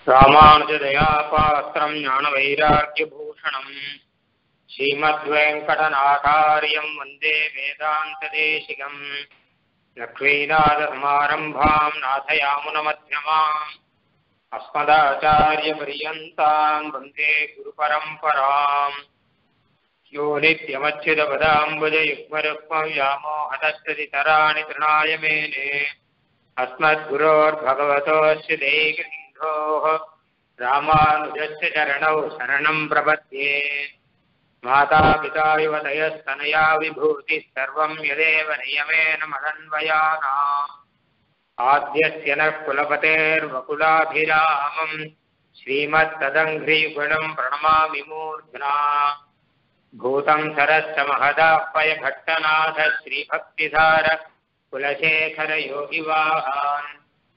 रामानुजदयापात्रम् ज्ञानवैराग्यभूषणम् श्रीमद्वेङ्कटनाथार्यम् वन्दे वेदान्तदेशिकम् लक्ष्मीनाथसमारम्भाम् नाथयामुनमध्यमाम् अस्मदाचार्यपर्यन्ताम् वन्दे गुरुपरम्पराम् यो नित्यमच्युतपदाम्बुजयुग्मरुक्मव्यामोहतस्तदितराणि तृणाय मेने अस्मद्गुरोर्भगवतोऽस्य देहिन्दोः रामानुजस्य चरणौ शरणम् प्रपद्ये मातापिता युवतयस्तनया विभूतिः सर्वम् यदेव नियमेन मदन्वयानाम् आद्यस्य नः कुलपतेर्वकुलाभिरामम् श्रीमत्तदङ्घ्रियुगणम् प्रणमामि मूर्ध्ना भूतम् सरश्च महदापयभट्टनाथ श्रीभक्तिधार कुलशेखरयोगिवाहान्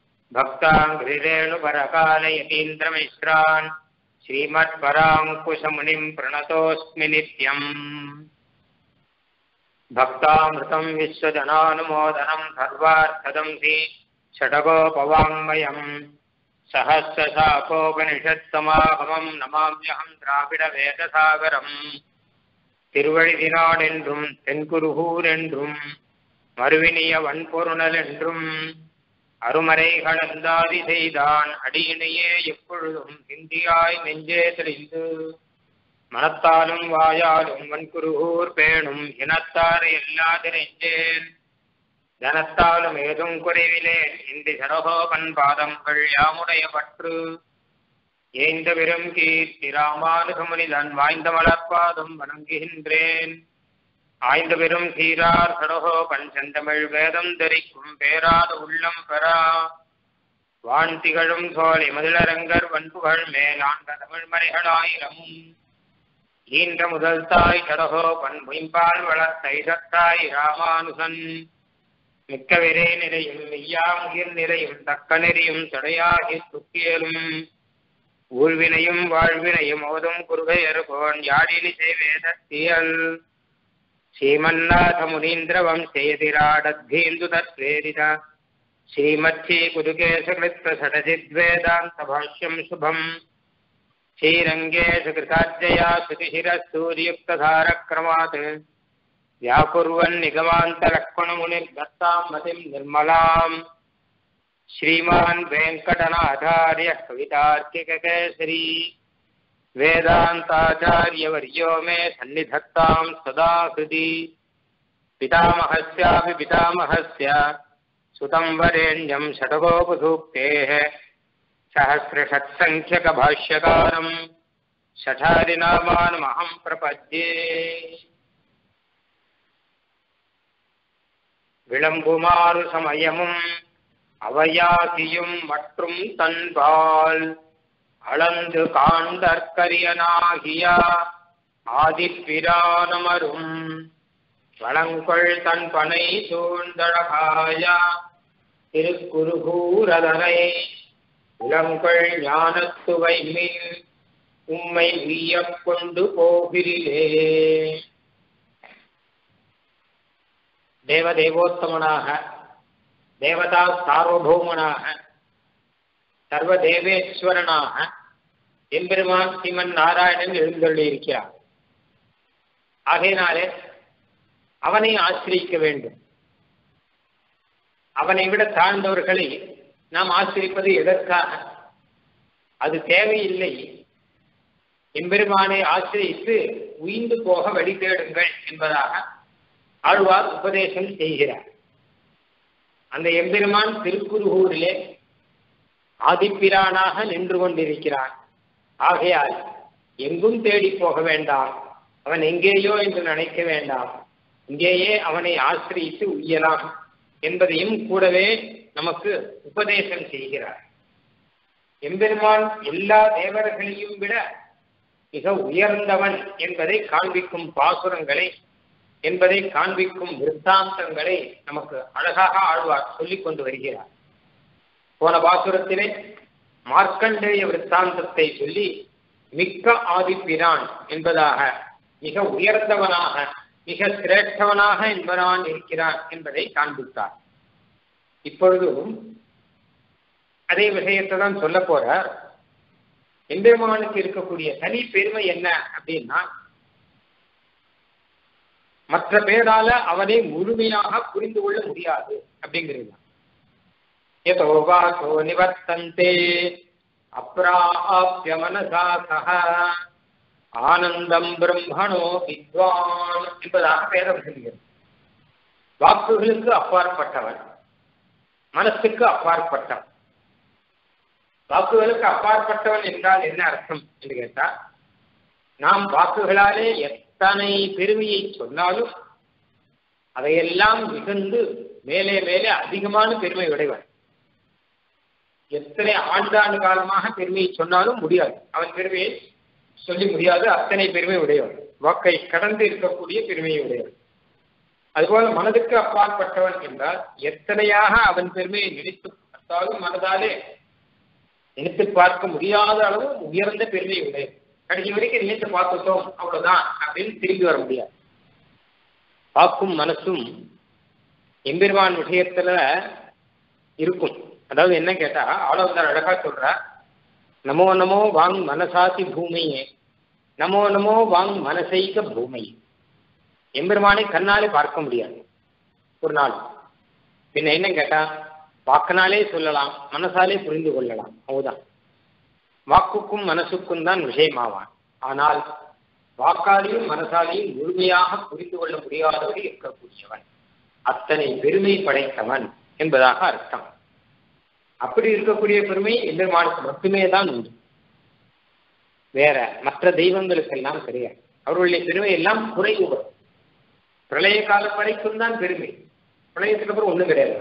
भक्ताङ्घ्रिरेणुपरकालयतीन्द्रमिश्रान् श्रीमत्पराङ्कुशमुनिम् प्रणतोऽस्मि नित्यम् भक्तामृतम् विश्वजनानुमोदनम् सर्वार्थदंसि षडगोपवाङ्मयम् सहस्रशाकोपनिषत्समागमम् नमाम्यहम् द्राविडवेदसागरम् திருவழிதினாடென்றும் தென்குருகூர் என்றும் மறுவினிய வன்பொருணல் என்றும் அருமறைகளந்தாதி செய்தான் அடியினையே எப்பொழுதும் சிந்தியாய் நெஞ்சே தெளிந்து மனத்தாலும் வாயாலும் வன்குருகூர் பேணும் இனத்தாரை எல்லாதிரைஞ்சேன் தனத்தாலும் ஏதும் குறைவிலேன் இன்றி சரகோபன் பாதங்கள் யாமுடைய பற்று ஏந்த பெரும் கீர்த்தி ராமானுகமுனிதன் வாய்ந்த மலர்பாதம் வணங்குகின்றேன் ஆய்ந்த பெரும் சீரார் சடகோ பஞ்சந்தமிழ் வேதம் தரிக்கும் பேராத உள்ளம் பெறா வான் திகழும் சோலை மதிலரங்கர் வன்புகள் மேலாண்ட தமிழ் மறைகளாயிரமும் ஈன்ற முதல் தாய் சடகோ பன் பொய்பால் வளர்த்த இசத்தாய் ராமானுசன் மிக்க விரே நிலையும் மெய்யாமுகிர் நிலையும் தக்க நெறியும் சடையாகி துக்கியலும் ஊழ்வினையும் வாழ்வினையும் ஓதும் குருகையர்கோன் யாழினி செய்வேதத்தியல் ஸ்ரீமன்னாத முனீந்திர வம்சேதிராடத்தீந்து தத்வேதித ஸ்ரீமத்ஸ்ரீ குருகேசகிருத்த சடசித்வேதாந்த பாஷ்யம் சுபம் श्रीरङ्गेशकृताज्जया श्रुतिशिरः सूर्युक्तधारक्रमात् व्याकुर्वन् निगमान्तलक्ष्मणमुनिर्दत्ताम् मतिम् निर्मलाम् श्रीमान् वेङ्कटनाथार्यः कवितार्किककेसरी वेदान्ताचार्यवर्यो मे सन्निधत्ताम् सदा हृदि पितामहस्यापि पितामहस्य सुतम् वरेण्यम् षटकोपसूक्तेः सहस्रषट्सङ्ख्यकभाष्यकारम् शठादिनामानमहम् प्रपद्ये விளம்புமாறு சமயமும் அவையாசியும் மற்றும் தன்பால் அளந்து காண்டற்கரியனாகிய ஆதிப்பிரானமரும் வளங்கொள் தன் பனை சூழ்ந்தழகாய திருக்குருகூரதனை இளங்கொள் ஞானத்துவை மின் உம்மை உய்யக் கொண்டு போகிறிலே தேவதேவோத்தமனாக தேவதா சார்வபௌமனாக சர்வதேவேஸ்வரனாக எம்பெருமான் ஸ்ரீமன் நாராயணன் எழுந்தள்ளியிருக்கிறார் ஆகையினாலே அவனை ஆசிரியிக்க வேண்டும் அவனை விட தாழ்ந்தவர்களை நாம் ஆசிரிப்பது எதற்காக அது தேவையில்லை எம்பெருமானை ஆசிரியித்து உயிர்ந்து போக வழி தேடுங்கள் என்பதாக ஆழ்வார் உபதேசம் செய்கிறார் அந்த எம்பெருமான் திருக்குருகூரிலே ஆதிப்பிரானாக நின்று கொண்டிருக்கிறான் ஆகையால் எங்கும் தேடி போக வேண்டாம் அவன் எங்கேயோ என்று நினைக்க வேண்டாம் இங்கேயே அவனை ஆசிரியித்து உய்யலாம் என்பதையும் கூடவே நமக்கு உபதேசம் செய்கிறார் எம்பெருமான் எல்லா தேவர்களையும் விட மிக உயர்ந்தவன் என்பதை காண்பிக்கும் பாசுரங்களை என்பதை காண்பிக்கும் விருத்தாந்தங்களை நமக்கு அழகாக ஆழ்வார் சொல்லிக் கொண்டு வருகிறார் போன பாசுரத்திலே மார்க்கண்டேய விருத்தாந்தத்தை சொல்லி மிக்க ஆதிப்பிரான் என்பதாக மிக உயர்ந்தவனாக மிக சிரேஷ்டவனாக என்பவனான் இருக்கிறான் என்பதை காண்பித்தார் இப்பொழுதும் அதே விஷயத்தை தான் சொல்ல போறார் எம்பெருமானுக்கு இருக்கக்கூடிய தனி பெருமை என்ன அப்படின்னா மற்ற பேரால அவனை முழுமையாக புரிந்து கொள்ள முடியாது அப்படிங்கிறது எதோ வாசோ நிவர்த்தந்தே அப்ராப்ய மனசா சக ஆனந்தம் பிரம்மணோ வித்வான் என்பதாக பேரம் சொல்கிறது வாக்குகளுக்கு அப்பாற்பட்டவன் மனசுக்கு அப்பாற்பட்டவன் வாக்குகளுக்கு அப்பாற்பட்டவன் என்றால் என்ன அர்த்தம் என்று கேட்டால் நாம் வாக்குகளாலே எத்தனை பெருமையை சொன்னாலும் அதையெல்லாம் மிகுந்து மேலே மேலே அதிகமான பெருமை உடையவன் எத்தனை ஆண்டாண்டு காலமாக பெருமையை சொன்னாலும் முடியாது அவன் பெருமையை சொல்லி முடியாது அத்தனை பெருமை உடையவன் வாக்கை கடந்து இருக்கக்கூடிய பெருமையை உடையவன் அதுபோல மனதுக்கு அப்பாற்பட்டவன் என்றால் எத்தனையாக அவன் பெருமையை நினைத்து பார்த்தாலும் மனதாலே நினைத்து பார்க்க முடியாத அளவு உயர்ந்த பெருமை உடையது கடைசி வரைக்கும் நினைத்து பார்த்துட்டோம் அவ்வளவுதான் அப்படின்னு திரும்பி வர முடியாது வாக்கும் மனசும் எம்பெருமான் விஷயத்துல இருக்கும் அதாவது என்ன கேட்டா ஆளவந்தார் அழகா சொல்ற நமோ நமோ வாங் மனசாசி பூமியே நமோ நமோ வாங் மனசைக பூமியே எம்பெருமானை கண்ணாலே பார்க்க முடியாது ஒரு நாள் பின்ன என்ன கேட்டா வாக்கினாலே சொல்லலாம் மனசாலே புரிந்து கொள்ளலாம் அவ்வளவுதான் வாக்குக்கும் மனசுக்கும் தான் விஷயமாவான் ஆனால் வாக்காலையும் மனசாலையும் முழுமையாக புரிந்து கொள்ள முடியாதவரை இருக்கக்கூடியவன் அத்தனை பெருமை படைத்தவன் என்பதாக அர்த்தம் அப்படி இருக்கக்கூடிய பெருமை எம்பெருமானுக்கு மட்டுமே தான் உண்டு வேற மற்ற தெய்வங்களுக்கெல்லாம் கிடையாது அவர்களுடைய பெருமை எல்லாம் குறைவு வரும் பிரளய காலம் வரைக்கும் தான் பெருமை பிரளயத்துக்கு அப்புறம் ஒண்ணும் கிடையாது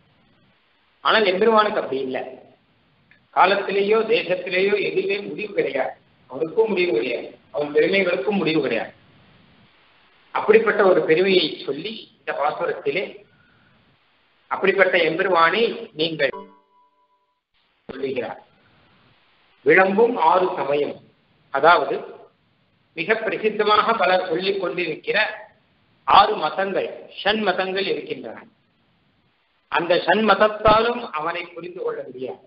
ஆனால் எம்பெருமானுக்கு அப்படி இல்லை காலத்திலேயோ தேசத்திலேயோ எதுவுமே முடிவு கிடையாது அவனுக்கும் முடிவு கிடையாது அவன் பெருமைகளுக்கும் முடிவு கிடையாது அப்படிப்பட்ட ஒரு பெருமையை சொல்லி இந்த பாசுரத்திலே அப்படிப்பட்ட எம்பெருமானை நீங்கள் சொல்லுகிறார் விளம்பும் ஆறு சமயம் அதாவது மிக பிரசித்தமாக பலர் சொல்லிக் கொண்டிருக்கிற ஆறு மதங்கள் ஷண் மதங்கள் இருக்கின்றன அந்த ஷண் மதத்தாலும் அவனை புரிந்து கொள்ள முடியாது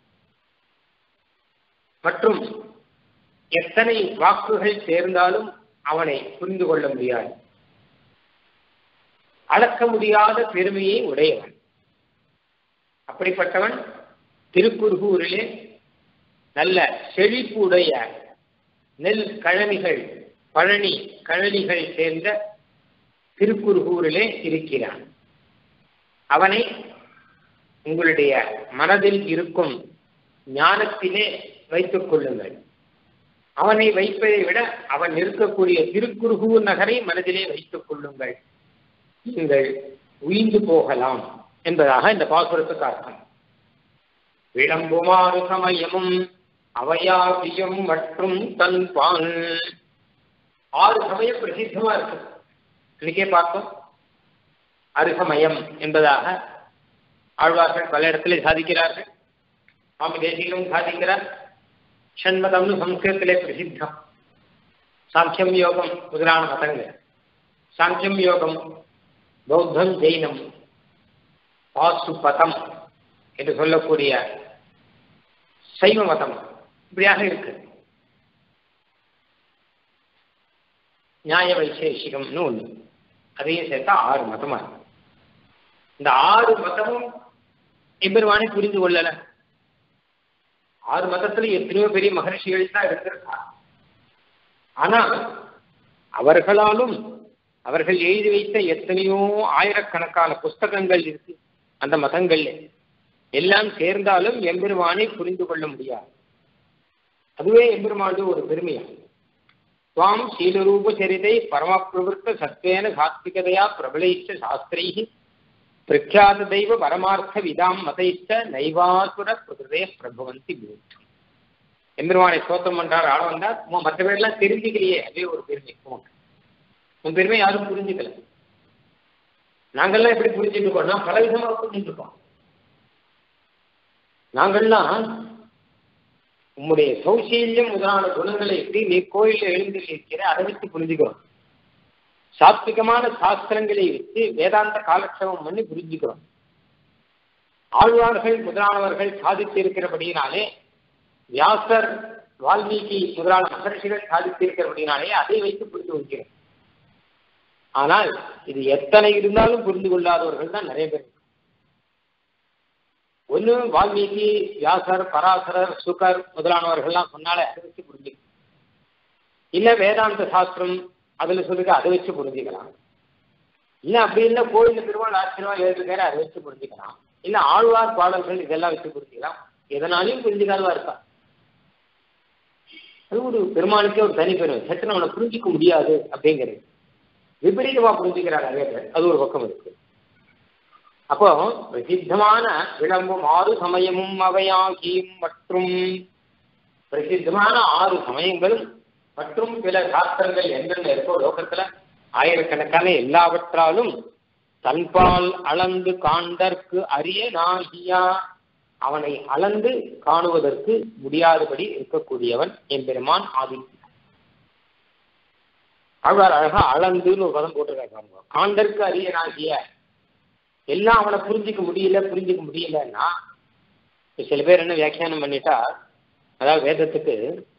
மற்றும் எத்தனை வாக்குகள் சேர்ந்தாலும் அவனை புரிந்து கொள்ள முடியாது அளக்க முடியாத பெருமையை உடையவன் அப்படிப்பட்டவன் திருக்குறுகூரிலே நல்ல செழிப்புடைய நெல் கழனிகள் பழனி கழனிகள் சேர்ந்த திருக்குறுகூரிலே இருக்கிறான் அவனை உங்களுடைய மனதில் இருக்கும் ஞானத்திலே வைத்துக் கொள்ளுங்கள் அவனை வைப்பதை விட அவன் இருக்கக்கூடிய திருக்குறுகூர் நகரை மனதிலே வைத்துக் கொள்ளுங்கள் நீங்கள் உயிர்ந்து போகலாம் என்பதாக இந்த பாசுரத்துக்கு அர்த்தம் விளம்புமாறு சமயமும் அவையாவியம் மற்றும் தன் பான் ஆறு சமயம் பிரசித்தமா இருக்கு இன்னைக்கே பார்த்தோம் அருசமயம் என்பதாக ஆழ்வார்கள் பல இடத்துல சாதிக்கிறார்கள் சுவாமி தேசிகளும் சாதிக்கிறார் ஷண்மதம்னு சம்ஸ்கிருதத்திலே பிரசித்தம் சாங்கியம் யோகம் முதலான மதங்கள் சாங்கியம் யோகம் பௌத்தம் ஜெயினம் பாசுபதம் என்று சொல்லக்கூடிய சைவ மதம் இப்படியாக இருக்கு நியாய வைசேஷிகம்னு ஒண்ணு அதையும் சேர்த்தா ஆறு மதமா இருக்கு இந்த ஆறு மதமும் எம்பெருமானை புரிந்து கொள்ளல ஆறு மதத்துல எத்தனையோ பெரிய மகர்ஷிகள் தான் இருந்திருக்காங்க ஆனா அவர்களாலும் அவர்கள் எழுதி வைத்த எத்தனையோ ஆயிரக்கணக்கான புஸ்தகங்கள் இருக்கு அந்த மதங்கள்ல எல்லாம் சேர்ந்தாலும் எம்பெருமானை புரிந்து கொள்ள முடியாது அதுவே எம்பெருமானது ஒரு பெருமையா துவாம் சீலரூப சரிதை பரமபிரவருத்த சத்வேன சாத்விகதையா பிரபலைச்ச சாஸ்திரைஹி பிரக்யாத தெய்வ பரமார்த்த விதாம் மதைச்ச நைவாசுர பிரகிருதே பிரபவந்தி பூத்தம் எம்பெருமானை சோத்தம் பண்றார் ஆள வந்தார் உன் மற்ற பேர்லாம் தெரிஞ்சுக்கலையே அதே ஒரு பெருமை உனக்கு உன் பெருமை யாரும் புரிஞ்சுக்கல நாங்கள்லாம் எப்படி புரிஞ்சுட்டு இருக்கோம் நான் பல விதமாக புரிஞ்சுட்டு இருக்கோம் நாங்கள்லாம் உம்முடைய சௌசீல்யம் முதலான குணங்களை எப்படி நீ கோயிலில் எழுந்து இருக்கிற அதை வச்சு புரிஞ்சுக்கிறோம் சாத்விகமான சாஸ்திரங்களை வச்சு வேதாந்த காலக்ஷேபம் பண்ணி புரிஞ்சுக்கிறோம் ஆழ்வார்கள் முதலானவர்கள் சாதித்து இருக்கிறபடியினாலே வியாசர் வால்மீகி முதலான மகர்ஷிகள் சாதித்திருக்கிறபடினாலே அதை வைத்து புரிந்து கொள்கிறோம் ஆனால் இது எத்தனை இருந்தாலும் புரிந்து கொள்ளாதவர்கள் தான் நிறைய பேர் ஒண்ணு வால்மீகி வியாசர் பராசரர் சுகர் முதலானவர்கள்லாம் சொன்னாலே அதை வச்சு புரிஞ்சுக்கலாம் இல்ல வேதாந்த சாஸ்திரம் அதுல சொல்லுங்க அதை வச்சு புரிஞ்சுக்கலாம் இல்ல அப்படி இல்ல கோயில் திருவாள் ஆச்சரியம் எழுதுகிற அதை வச்சு புரிஞ்சுக்கலாம் இல்ல ஆழ்வார் பாடல்கள் இதெல்லாம் வச்சு புரிஞ்சுக்கலாம் எதனாலையும் புரிஞ்சுக்காதவா இருக்கா அது ஒரு பெருமானுக்கே ஒரு தனி பெருமை சற்று நம்மளை புரிஞ்சிக்க முடியாது அப்படிங்கிறது விபரீதமா புரிஞ்சுக்கிறார் நிறைய பேர் அது ஒரு பக்கம் இருக்கு அப்போ பிரசித்தமான விளம்பும் ஆறு சமயமும் அவையாகியும் மற்றும் பிரசித்தமான ஆறு சமயங்களும் மற்றும் பிற சாஸ்திரங்கள் என்னென்ன இருக்கோ லோகத்துல ஆயிரக்கணக்கான எல்லாவற்றாலும் தன்பால் அளந்து காண்டற்கு அரிய நாகியா அவனை அளந்து காணுவதற்கு முடியாதபடி இருக்கக்கூடியவன் எம்பெருமான் ஆதித்யன் ஆழ்வார் அழகா அளந்துன்னு ஒரு பதம் போட்டிருக்காங்க காண்டற்கு அரியனாகிய எல்லாம் அவனை புரிஞ்சிக்க முடியல புரிஞ்சிக்க முடியலன்னா சில பேர் என்ன வியாக்கியானம் பண்ணிட்டா அதாவது வேதத்துக்கு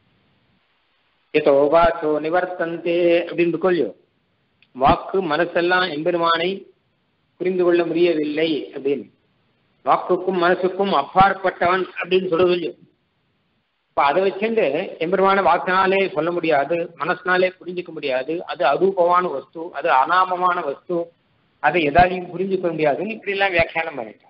வாச்சோ நிவர்த்தந்தே அப்படின்னு கொள்ளியோ வாக்கு மனசெல்லாம் எம்பெருமானை புரிந்து கொள்ள முடியவில்லை அப்படின்னு வாக்குக்கும் மனசுக்கும் அப்பாற்பட்டவன் அப்படின்னு சொல்றது இல்லையோ இப்ப அதை வச்சுட்டு எம்பெருமான வாக்கினாலே சொல்ல முடியாது மனசினாலே புரிஞ்சிக்க முடியாது அது அரூபமான வஸ்து அது அனாமமான வஸ்து அதை எதாலையும் புரிஞ்சுக்க முடியாதுன்னு இப்படி எல்லாம் வியாக்கியானம் பண்ணிட்டான்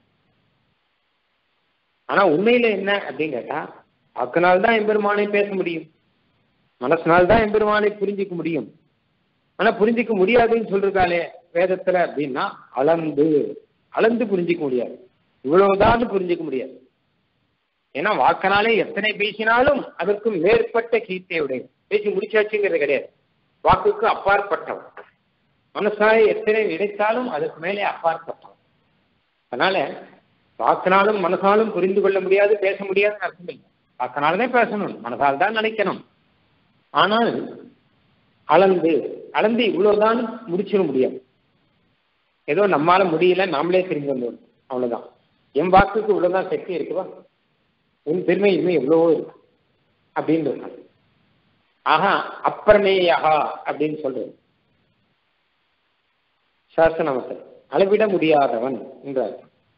ஆனா உண்மையில என்ன அப்படின்னு கேட்டா வாக்குனால்தான் எம்பெருமானை பேச முடியும் மனசினால்தான் எம்பெருமானை புரிஞ்சிக்க முடியும் ஆனா புரிஞ்சிக்க முடியாதுன்னு சொல்றாளே வேதத்துல அப்படின்னா அளந்து அளந்து புரிஞ்சிக்க முடியாது இவ்வளவுதான் புரிஞ்சிக்க முடியாது ஏன்னா வாக்கனாலே எத்தனை பேசினாலும் அதற்கு மேற்பட்ட கீர்த்தியுடைய பேசி முடிச்சாச்சுங்கிறது கிடையாது வாக்குக்கு அப்பாற்பட்டவன் மனசாலே எத்தனை நினைத்தாலும் அதுக்கு மேலே அப்பாற்பட்டவன் அதனால வாக்கினாலும் மனசாலும் புரிந்து கொள்ள முடியாது பேச முடியாதுன்னு அர்த்தம் இல்லை வாக்கினால்தான் பேசணும் மனசால் தான் நினைக்கணும் ஆனால் அளந்து அளந்து இவ்வளவுதான் முடிச்சிட முடியாது ஏதோ நம்மால முடியல நாமளே தெரிஞ்சு வந்தோம் அவ்வளவுதான் என் வாக்குக்கு இவ்வளவுதான் சக்தி இருக்குவா உன் பெருமை இன்னும் எவ்வளவோ இருக்கு அப்படின்னு ஆஹா அப்பிரமேயா அப்படின்னு சொல்றது சாஸ்திரநாமத்தில் அளவிட முடியாதவன் என்றார்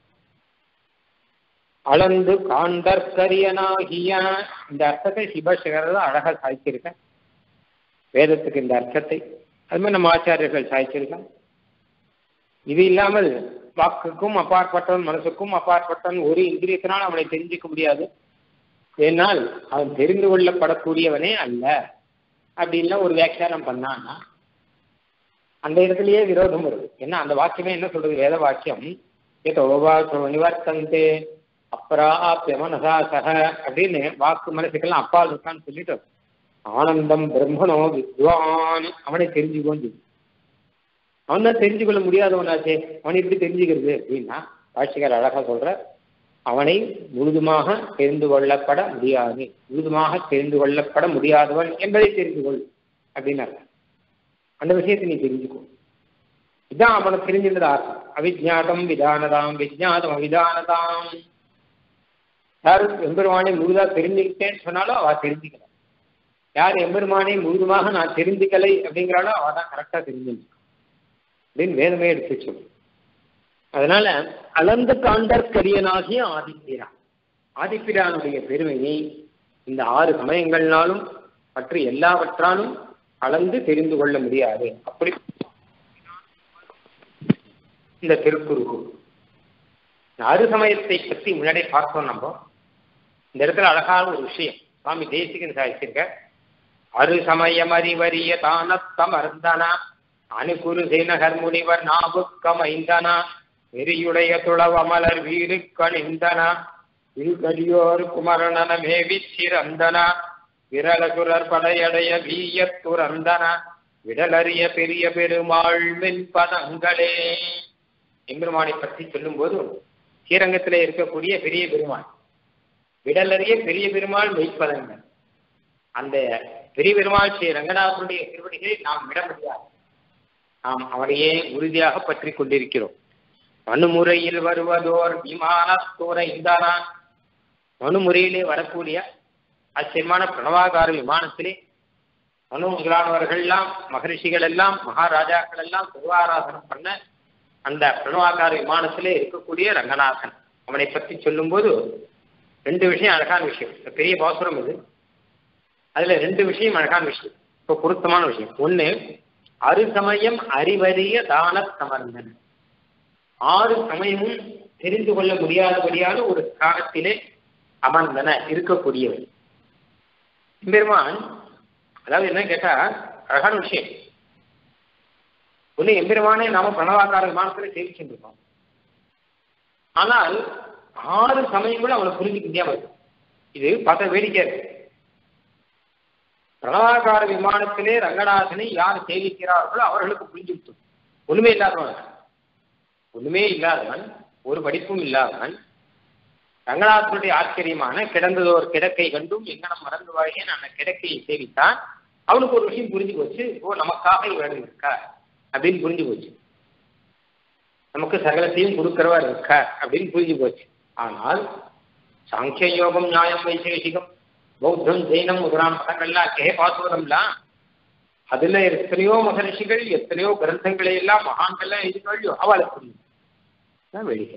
அளந்து காண்டற்கரியனாகிய இந்த அர்த்தத்தை சிவசேகர அழகா சாய்ச்சிருக்க வேதத்துக்கு இந்த அர்த்தத்தை அது மாதிரி நம்ம ஆச்சாரியர்கள் சாய்ச்சிருக்கான் இது இல்லாமல் வாக்குக்கும் அப்பாற்பட்டவன் மனசுக்கும் அப்பாற்பட்டவன் ஒரு இந்திரியத்தினால் அவனை தெரிஞ்சுக்க முடியாது ஏனால் அவன் தெரிந்து கொள்ளப்படக்கூடியவனே அல்ல அப்படின்லாம் ஒரு வியாக்கியானம் பண்ணான்னா அந்த இடத்துலயே விரோதம் வருது ஏன்னா அந்த வாக்கியமே என்ன சொல்றது வேத வாக்கியம் ஏதோ நிவர்த்தந்தே அப்ராப்ய மனசா சக அப்படின்னு வாக்கு மனசுக்கெல்லாம் அப்பால் இருக்கான்னு சொல்லிட்டு ஆனந்தம் பிரம்மனோ வித்வான் அவனை தெரிஞ்சுக்கோன்னு அவன் தான் தெரிஞ்சு கொள்ள முடியாதவனாச்சே அவனை எப்படி தெரிஞ்சுக்கிறது அப்படின்னா ஆட்சிக்கார் அழகா சொல்ற அவனை முழுதுமாக தெரிந்து கொள்ளப்பட முடியாது முழுதுமாக தெரிந்து கொள்ளப்பட முடியாதவன் என்பதை தெரிந்து கொள் அப்படின்னு அந்த விஷயத்தை நீ தெரிஞ்சுக்கோ இதான் அவனை தெரிஞ்சிருந்தது அர்த்தம் அவிஜாதம் விதானதாம் விஜாதம் அவிதானதாம் யார் எம்பெருமானை முழுதா தெரிஞ்சுக்கிட்டேன்னு சொன்னாலும் அவ தெரிஞ்சுக்கல யார் எம்பெருமானை முழுதுமாக நான் தெரிஞ்சுக்கலை அப்படிங்கிறாலோ அவ தான் கரெக்டா தெரிஞ்சுக்கணும் அப்படின்னு வேதமே எடுத்து சொல்லு அதனால அளந்த காண்டற்கரியனாகிய ஆதிப்பிரான் ஆதிப்பிரானுடைய பெருமையை இந்த ஆறு சமயங்கள்னாலும் மற்ற எல்லாவற்றாலும் அளந்து தெரிந்து கொள்ள முடியாது அப்படி இந்த திருக்குறுகு ஆறு சமயத்தை பற்றி முன்னாடி பார்த்தோம் நம்ம இந்த இடத்துல அழகான ஒரு விஷயம் சுவாமி தேசிகன் சாதிச்சிருக்க அரு சமயம் அறிவறிய தானத்தமர்ந்தனா அணுகுரு சேனகர் முனிவர் நாபுக்கமைந்தனா நெறியுடைய துளவமலர் வீடு கணிந்தனா இருகடியோர் குமரணன மேவி சிறந்தனா விரலசுரர் படையடைய வீய துறந்தன விடலறிய பெரிய பெருமாள் மென்பதங்களே எம்பெருமானை பற்றி சொல்லும் போது ஸ்ரீரங்கத்திலே இருக்கக்கூடிய பெரிய பெருமாள் விடலறிய பெரிய பெருமாள் மெய்ப்பதங்கள் அந்த பெரிய பெருமாள் ஸ்ரீ ரங்கநாதனுடைய திருவடிகளை நாம் விட முடியாது நாம் அவனையே உறுதியாக பற்றி கொண்டிருக்கிறோம் மனுமுறையில் வருவதோர் விமானத்துறை இந்தானா மனுமுறையிலே வரக்கூடிய ஆச்சரியமான பிரணவாகார விமானத்திலே மனு முதலானவர்கள் எல்லாம் மகரிஷிகள் எல்லாம் மகாராஜாக்கள் எல்லாம் திருவாராதனம் பண்ண அந்த பிரணவாகார விமானத்திலே இருக்கக்கூடிய ரங்கநாதன் அவனை பற்றி சொல்லும்போது ரெண்டு விஷயம் அழகான விஷயம் இந்த பெரிய பாசுரம் இது அதுல ரெண்டு விஷயம் அழகான விஷயம் இப்போ பொருத்தமான விஷயம் ஒண்ணு அருசமயம் அறிவறிய தான சமர்ந்தன் ஆறு சமயமும் தெரிந்து கொள்ள முடியாதபடியான ஒரு ஸ்தானத்திலே அமர்ந்தன இருக்கக்கூடியவை எம்பெருமான் அதாவது என்ன கேட்டா அழகான விஷயம் ஒண்ணு எம்பெருமானே நாம பிரணவாக்கார விமானத்துல சேவிச்சுருக்கோம் ஆனால் ஆறு சமயம் கூட அவனை புரிஞ்சுக்க முடியாம இருக்கு இது பார்த்தா வேடிக்கை இருக்கு பிரணவாகார விமானத்திலே ரங்கநாதனை யார் சேவிக்கிறார்களோ அவர்களுக்கு புரிஞ்சுவிட்டு ஒண்ணுமே இல்லாதவன் ஒண்ணுமே இல்லாதவன் ஒரு படிப்பும் இல்லாதவன் ரங்கநாதனுடைய ஆச்சரியமான கிடந்ததோர் கிடக்கை கண்டும் எங்கனம் மறந்து வாழ்கேன் அந்த கிடக்கையை சேவித்தான் அவனுக்கு ஒரு விஷயம் புரிஞ்சு போச்சு ஓ நமக்காக இவன் இருக்கா அப்படின்னு புரிஞ்சு போச்சு நமக்கு சகலத்தையும் கொடுக்கிறவர் இருக்கா அப்படின்னு புரிஞ்சு போச்சு ஆனால் சாங்கிய யோகம் நியாயம் வைசேஷிகம் பௌத்தம் ஜெயினம் முதலாம் மதங்கள்லாம் கே பாசுவதம்லாம் அதுல எத்தனையோ மகரிஷிகள் எத்தனையோ கிரந்தங்களை எல்லாம் மகான்கள்லாம் எழுதிக்கொள்ளியோ அவளுக்கு புரியும் வேடிக்கை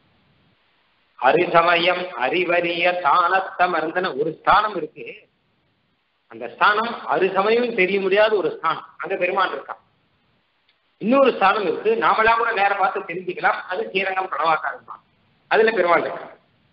அரிசமயம் அறிவறிய தானத்தமர்ந்தன ஒரு ஸ்தானம் இருக்கு அந்த ஸ்தானம் அரிசமயம் தெரிய முடியாத ஒரு ஸ்தானம் அங்க பெருமான் இருக்கான் இன்னொரு ஸ்தானம் இருக்கு நாமெல்லாம் கூட நேரம் பார்த்து தெரிஞ்சுக்கலாம் அது ஸ்ரீரங்கம் பிரணவாக்காரம் தான் அதுல பெருமாள் இருக்கான்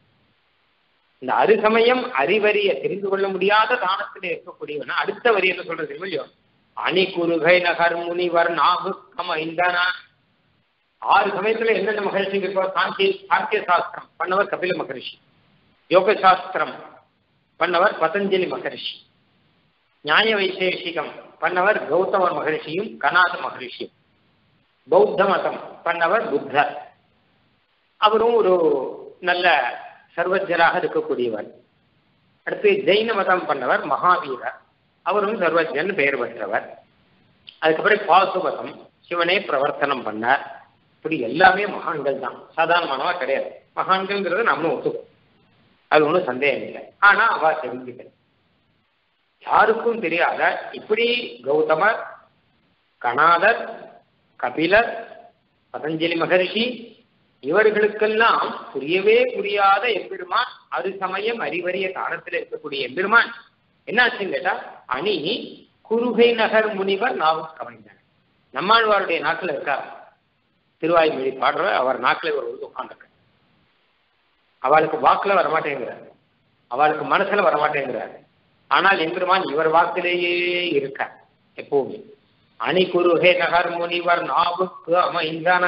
இந்த அருசமயம் அறிவறிய தெரிந்து கொள்ள முடியாத தானத்தில் இருக்கக்கூடியவன் அடுத்த வரி என்ன சொல்றது இல்லையோ அணி குருகை நகர் முனிவர் நாகுக்கம் ஐந்தானா ஆறு சமயத்துல என்னென்ன மகரிஷி இருக்கோ சாங்கிய சாங்கிய சாஸ்திரம் பண்ணவர் கபில மகரிஷி யோக சாஸ்திரம் பண்ணவர் பதஞ்சலி மகரிஷி நியாய வைசேஷிகம் பண்ணவர் கௌதமர் மகரிஷியும் கனாத மகரிஷியும் பௌத்த மதம் பண்ணவர் புத்தர் அவரும் ஒரு நல்ல சர்வஜராக இருக்கக்கூடியவர் அடுத்து ஜெயின மதம் பண்ணவர் மகாவீரர் அவரும் சர்வஜன் பெயர் பெற்றவர் அதுக்கப்புறம் பாசுபதம் சிவனே பிரவர்த்தனம் பண்ணார் இப்படி எல்லாமே மகான்கள் தான் சாதாரணமானவா கிடையாது மகான்கள்ங்கிறத நம்மளும் ஒத்துக்கும் அது ஒன்றும் சந்தேகம் இல்லை ஆனா அவ தெரிஞ்சுக்கல யாருக்கும் தெரியாத இப்படி கௌதமர் கணாதர் கபிலர் பதஞ்சலி மகரிஷி இவர்களுக்கெல்லாம் புரியவே புரியாத எம்பெருமான் அது சமயம் அறிவறிய காலத்தில் இருக்கக்கூடிய எம்பெருமான் என்னாச்சுன்னு கேட்டா அணி குருகை நகர் முனிவர் நாவும் கமைந்தார் நம்மாழ்வாருடைய நாட்டில் இருக்கார் திருவாய்மொழி பாடுற அவர் நாட்டில் இவர் வந்து உட்காந்துருக்க அவளுக்கு வாக்குல வரமாட்டேங்கிறார் அவளுக்கு மனசுல வரமாட்டேங்கிறார் ஆனால் எம்பெருமான் இவர் வாக்கிலேயே இருக்கார் எப்பவுமே அணி குருகே நகர் முனிவர் நாவுக்கு அமைந்தான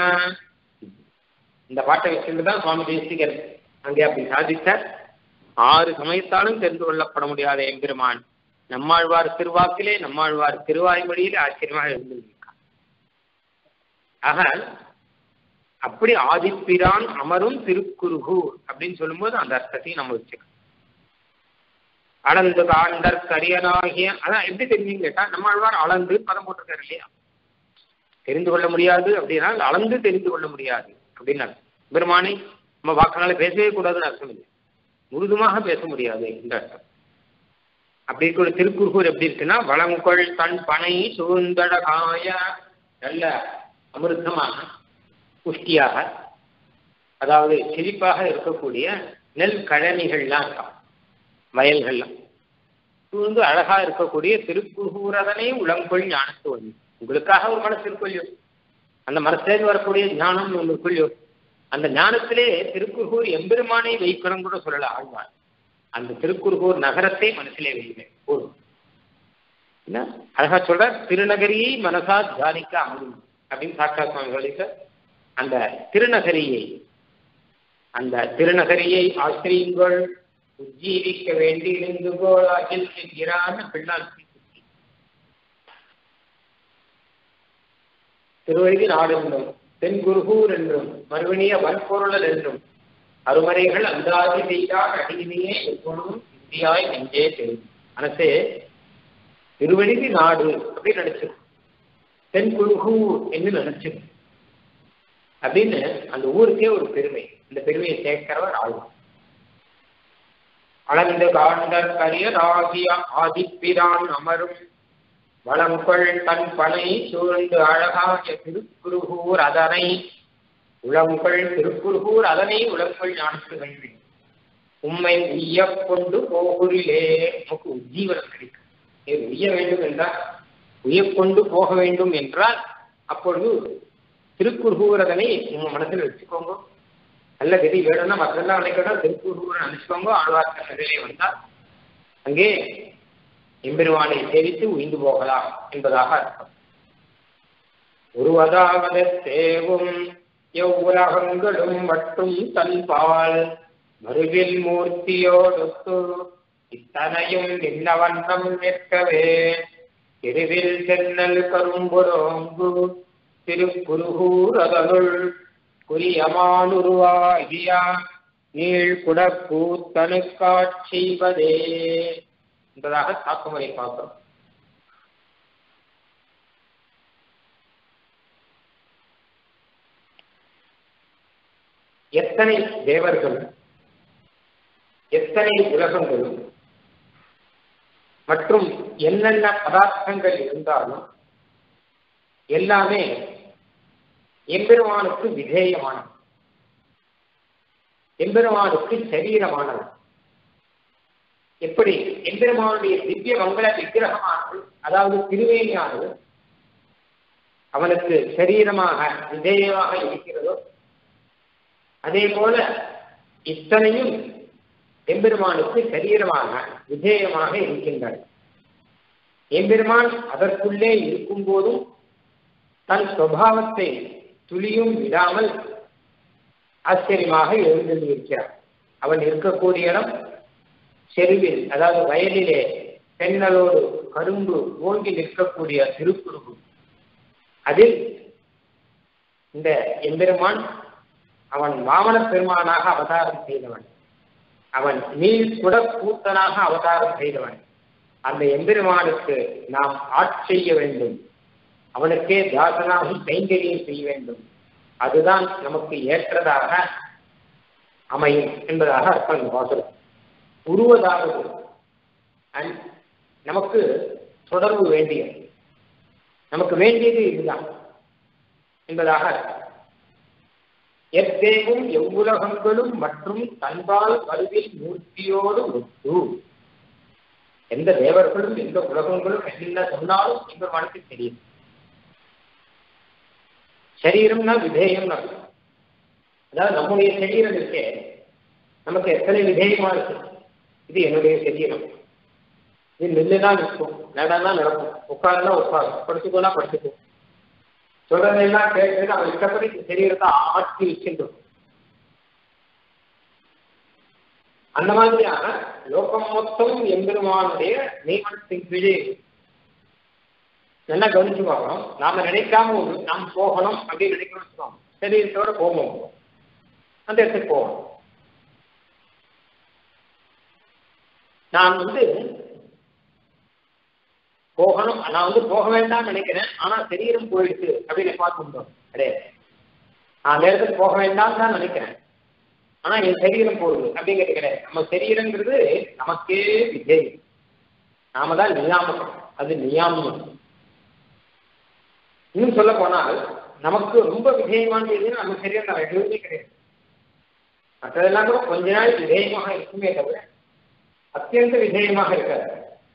இந்த பாட்டை வச்சுட்டு தான் சுவாமி தேசிகர் அங்கே அப்படி சாதித்தார் ஆறு சமயத்தாலும் தெரிந்து கொள்ளப்பட முடியாத எம்பெருமான் நம்மாழ்வார் திருவாக்கிலே நம்மாழ்வார் திருவாய்மொழியிலே ஆச்சரியமாக இருந்திருக்கார் ஆக அப்படி ஆதிப்பிரான் அமரும் திருக்குருகூர் அப்படின்னு சொல்லும்போது அந்த அர்த்தத்தையும் நம்ம வச்சுக்கணும் அளந்து காண்டர் கரியனாகிய அதான் எப்படி தெரிஞ்சுன்னு கேட்டா நம்மாழ்வார் அளந்து பதம் போட்டிருக்காரு இல்லையா தெரிந்து கொள்ள முடியாது அப்படின்னா அளந்து தெரிந்து கொள்ள முடியாது அப்படின்னு பெருமானை நம்ம வாக்கினால பேசவே கூடாதுன்னு அர்த்தம் இல்லை முழுதுமாக பேச முடியாது இந்த அர்த்தம் அப்படி இருக்கிற திருக்குறுகூர் எப்படி இருக்குன்னா வளங்கொள் தன் பனை சூழ்ந்தடகாய நல்ல அமிர்தமாக புஷ்டியாக அதாவது செழிப்பாக இருக்கக்கூடிய நெல் கழனிகள்லாம் இருக்கான் வயல்கள்லாம் சூழ்ந்து அழகா இருக்கக்கூடிய திருக்குறுகூரதனை உளங்கொள் ஞானத்துவம் உங்களுக்காக ஒரு மனசு இருக்கொள்ளியோ அந்த மனசுலேருந்து வரக்கூடிய ஞானம் உங்களுக்குள்ளோ அந்த ஞானத்திலே திருக்குறுகூர் எம்பெருமானை வைக்கணும் கூட சொல்லல ஆழ்வார் அந்த திருக்குறுகூர் நகரத்தை மனசிலே வைங்க போதும் என்ன அழகா சொல்ற திருநகரியை மனசா தியானிக்க அமரும் அப்படின்னு சாட்சா சுவாமி சொல்லிட்டு அந்த திருநகரியை அந்த திருநகரியை ஆசிரியுங்கள் உஜ்ஜீவிக்க வேண்டி இருந்து கோலாகில் என்கிறான் பிள்ளான் திருவழுதி நாடு என்றும் தென்குருகூர் என்றும் மறுவினிய வன்பொருளல் என்றும் அருமறைகள் அந்தாதி செய்தால் அடியினையே எப்பொழுதும் இந்தியாய் நெஞ்சே தெரியும் மனசே திருவழுதி நாடு அப்படின்னு நினைச்சிடும் தென்குருகூர் என்று நினைச்சிடும் அப்படின்னு அந்த ஊருக்கே ஒரு பெருமை இந்த பெருமையை சேர்க்கிறவர் ஆழ்வார் அளந்து காண்ட கரியராகிய ஆதிப்பிரான் அமரும் வளங்கொள் தன் பனை சூழ்ந்து அழகாகிய திருக்குருகூர் அதனை உளங்கொள் திருக்குருகூர் அதனை உளங்கொள் ஞானத்து கல்வி உம்மை உய்ய கொண்டு போகுரிலே நமக்கு உஜ்ஜீவனம் கிடைக்கும் நீர் உய்ய வேண்டும் என்றால் உய்ய கொண்டு போக வேண்டும் என்றால் அப்பொழுது திருக்குறுகூரதனை உங்க மனசில் வச்சுக்கோங்க நல்ல கதி வேணும்னா மற்றெல்லாம் நினைக்கணும் திருக்குறுகூரை நினைச்சுக்கோங்க ஆழ்வார்த்த நிலையை வந்தால் அங்கே எம்பெருமானை சேவித்து உயிந்து போகலாம் என்பதாக அர்த்தம் உருவதாவது தேவும் எவ்வுலகங்களும் மட்டும் தன்பால் மருவில் மூர்த்தியோடுத்து இத்தனையும் நின்னவண்ணம் நிற்கவே திருவில் சென்னல் கரும்புரோங்கு திருக்குருகூர் அதனுள் குறியமானுருவாகியா நீள் குடக்கூத்தனு காட்சிவதே என்பதாக தாக்குமுறை பார்க்கிறோம் எத்தனை தேவர்கள் எத்தனை உலகங்களும் மற்றும் என்னென்ன பதார்த்தங்கள் இருந்தாலும் எல்லாமே எம்பெருமானுக்கு விதேயமானது எம்பெருமானுக்கு சரீரமானது எப்படி எம்பெருமானுடைய திவ்ய மங்கள விக்கிரகமானது அதாவது திருவேணியானது அவனுக்கு சரீரமாக விதேயமாக இருக்கிறதோ அதே போல இத்தனையும் எம்பெருமானுக்கு சரீரமாக விதேயமாக இருக்கின்றன எம்பெருமான் அதற்குள்ளே இருக்கும் போதும் தன் சுவாவத்தை துளியும் விடாமல் ஆச்சரியமாக எழுந்திருக்கிறார் அவன் இருக்கக்கூடிய இடம் செருவில் அதாவது வயலிலே பெண்ணலோடு கரும்பு ஓங்கி நிற்கக்கூடிய திருக்குறுகு அதில் இந்த எம்பெருமான் அவன் வாமன பெருமானாக அவதாரம் செய்தவன் அவன் நீர் குட கூத்தனாக அவதாரம் செய்தவன் அந்த எம்பெருமானுக்கு நாம் ஆட்செய்ய வேண்டும் அவனுக்கே தாசனாகி கைங்கரியம் செய்ய வேண்டும் அதுதான் நமக்கு ஏற்றதாக அமையும் என்பதாக அர்த்தம் இந்த வாசகம் உருவதாவது அண்ட் நமக்கு தொடர்பு வேண்டியது நமக்கு வேண்டியது இதுதான் என்பதாக அர்த்தம் எத்தேவும் எவ்வுலகங்களும் மற்றும் தன்பால் கருவில் மூர்த்தியோடு ஒத்து எந்த தேவர்களும் எந்த உலகங்களும் என்ன சொன்னாலும் எங்க மனசுக்கு தெரியும் சரீரம்னா விதேயம்னா அதாவது நம்முடைய சரீரம் இருக்கே நமக்கு எத்தனை விதேயமா இருக்கு இது என்னுடைய சரீரம் இது நில்லுனா நிற்கும் நடனா நடக்கும் உட்காருனா உட்காரும் படுத்துக்கோனா படுத்துக்கும் சொல்றதெல்லாம் கேட்டு அவன் இஷ்டப்படி சரீரத்தை ஆட்சி வச்சுருக்கும் அந்த மாதிரியான லோகம் மொத்தம் எம்பெருமானுடைய நியமனத்தின் கீழே நல்லா கவனிச்சு பார்க்கணும் நாம நினைக்காம ஒரு நாம் போகணும் அப்படின்னு நினைக்கணும் சரீரத்தோட போவோம் அந்த இடத்துக்கு போகணும் நான் வந்து போகணும் நான் வந்து போக வேண்டாம்னு நினைக்கிறேன் ஆனா சரீரம் போயிடுச்சு அப்படின்னு பார்க்க கிடையாது நான் அந்த இடத்துக்கு போக வேண்டாம்னு தான் நினைக்கிறேன் ஆனா என் சரீரம் போகுது அப்படிங்கிறது கிடையாது நம்ம சரீரங்கிறது நமக்கே விஜயம் நாம தான் நியாமகம் அது நியாமம் இன்னும் சொல்ல போனால் நமக்கு ரொம்ப விஜயமானது எதுன்னு நம்ம சரீரம் நம்ம எதுவுமே கிடையாது மற்றதெல்லாம் கூட கொஞ்ச நாள் விஜயமாக இருக்குமே தவிர அத்தியந்த விஜயமாக இருக்காது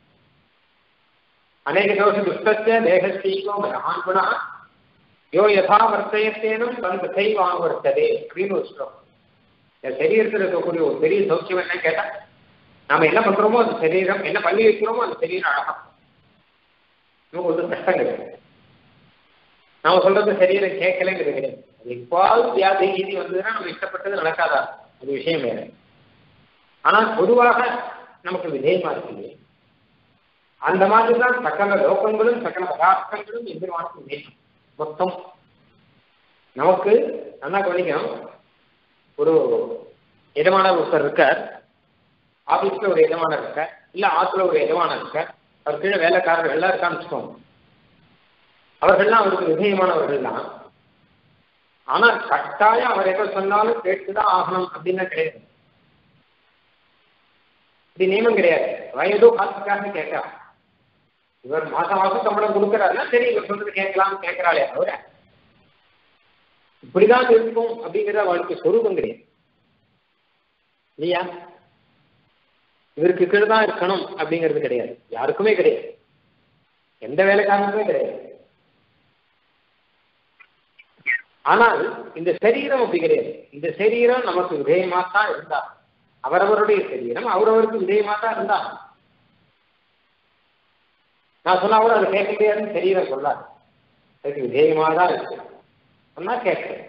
அநேக தோஷ துஷ்டச்ச தேகஸ்தீகோ மகான் குணா யோ யதா வர்த்தயத்தேனும் தன் தசைவான் வர்த்ததே அப்படின்னு ஒரு ஸ்லோகம் இந்த சரீரத்தில் இருக்கக்கூடிய ஒரு பெரிய சௌக்கியம் என்ன கேட்டா நாம என்ன பண்றோமோ அந்த சரீரம் என்ன பண்ணி வைக்கிறோமோ அந்த சரீரம் அழகா நமக்கு ஒன்றும் கஷ்டம் கிடையாது நாம சொல்றது சரீரம் கேட்கலங்கிறது கிடையாது அது எப்பாவது வியாதி கீதி வந்ததுன்னா நம்ம இஷ்டப்பட்டது நடக்காதா அது விஷயம் வேற ஆனால் பொதுவாக நமக்கு விதயமா இருக்குது அந்த மாதிரி தான் சகல லோகங்களும் சகல பதார்த்தங்களும் எதிர்வானுக்கு விதயம் மொத்தம் நமக்கு நல்லா கவனிக்கணும் ஒரு எஜமான ஒருத்தர் இருக்கார் ஆபீஸ்ல ஒரு எஜமான இருக்கார் இல்ல ஆத்துல ஒரு எஜமான இருக்கார் அவர் கீழே வேலைக்காரர்கள் எல்லாம் இருக்கான்னு வச்சுக்கோங்க அவர்கள்லாம் அவருக்கு விதயமானவர்கள் தான் ஆனால் கட்டாயம் அவர் எதை சொன்னாலும் கேட்டுதான் ஆகணும் அப்படின்னு கிடையாது இப்படி நியமம் கிடையாது அவன் ஏதோ காசுக்காக கேட்கறான் இவர் மாசம் மாசம் சம்பளம் கொடுக்கறாருன்னா சரி இவர் சொல்றது கேட்கலாம் கேட்கறாளே தவிர இப்படிதான் இருக்கும் அப்படிங்கிற அவளுக்கு சொரூபம் கிடையாது இல்லையா இவருக்கு கீழே தான் இருக்கணும் அப்படிங்கிறது கிடையாது யாருக்குமே கிடையாது எந்த வேலைக்காரனுக்குமே கிடையாது ஆனால் இந்த சரீரம் அப்படி கிடையாது இந்த சரீரம் நமக்கு விதயமா தான் இருந்தா அவரவருடைய சரீரம் அவரவருக்கு விதயமா தான் இருந்தா நான் சொன்னா கூட அதை கேட்க முடியாதுன்னு சரீரம் சொல்லாது அதுக்கு விதேயமா தான் இருக்கு சொன்னா கேட்கிறேன்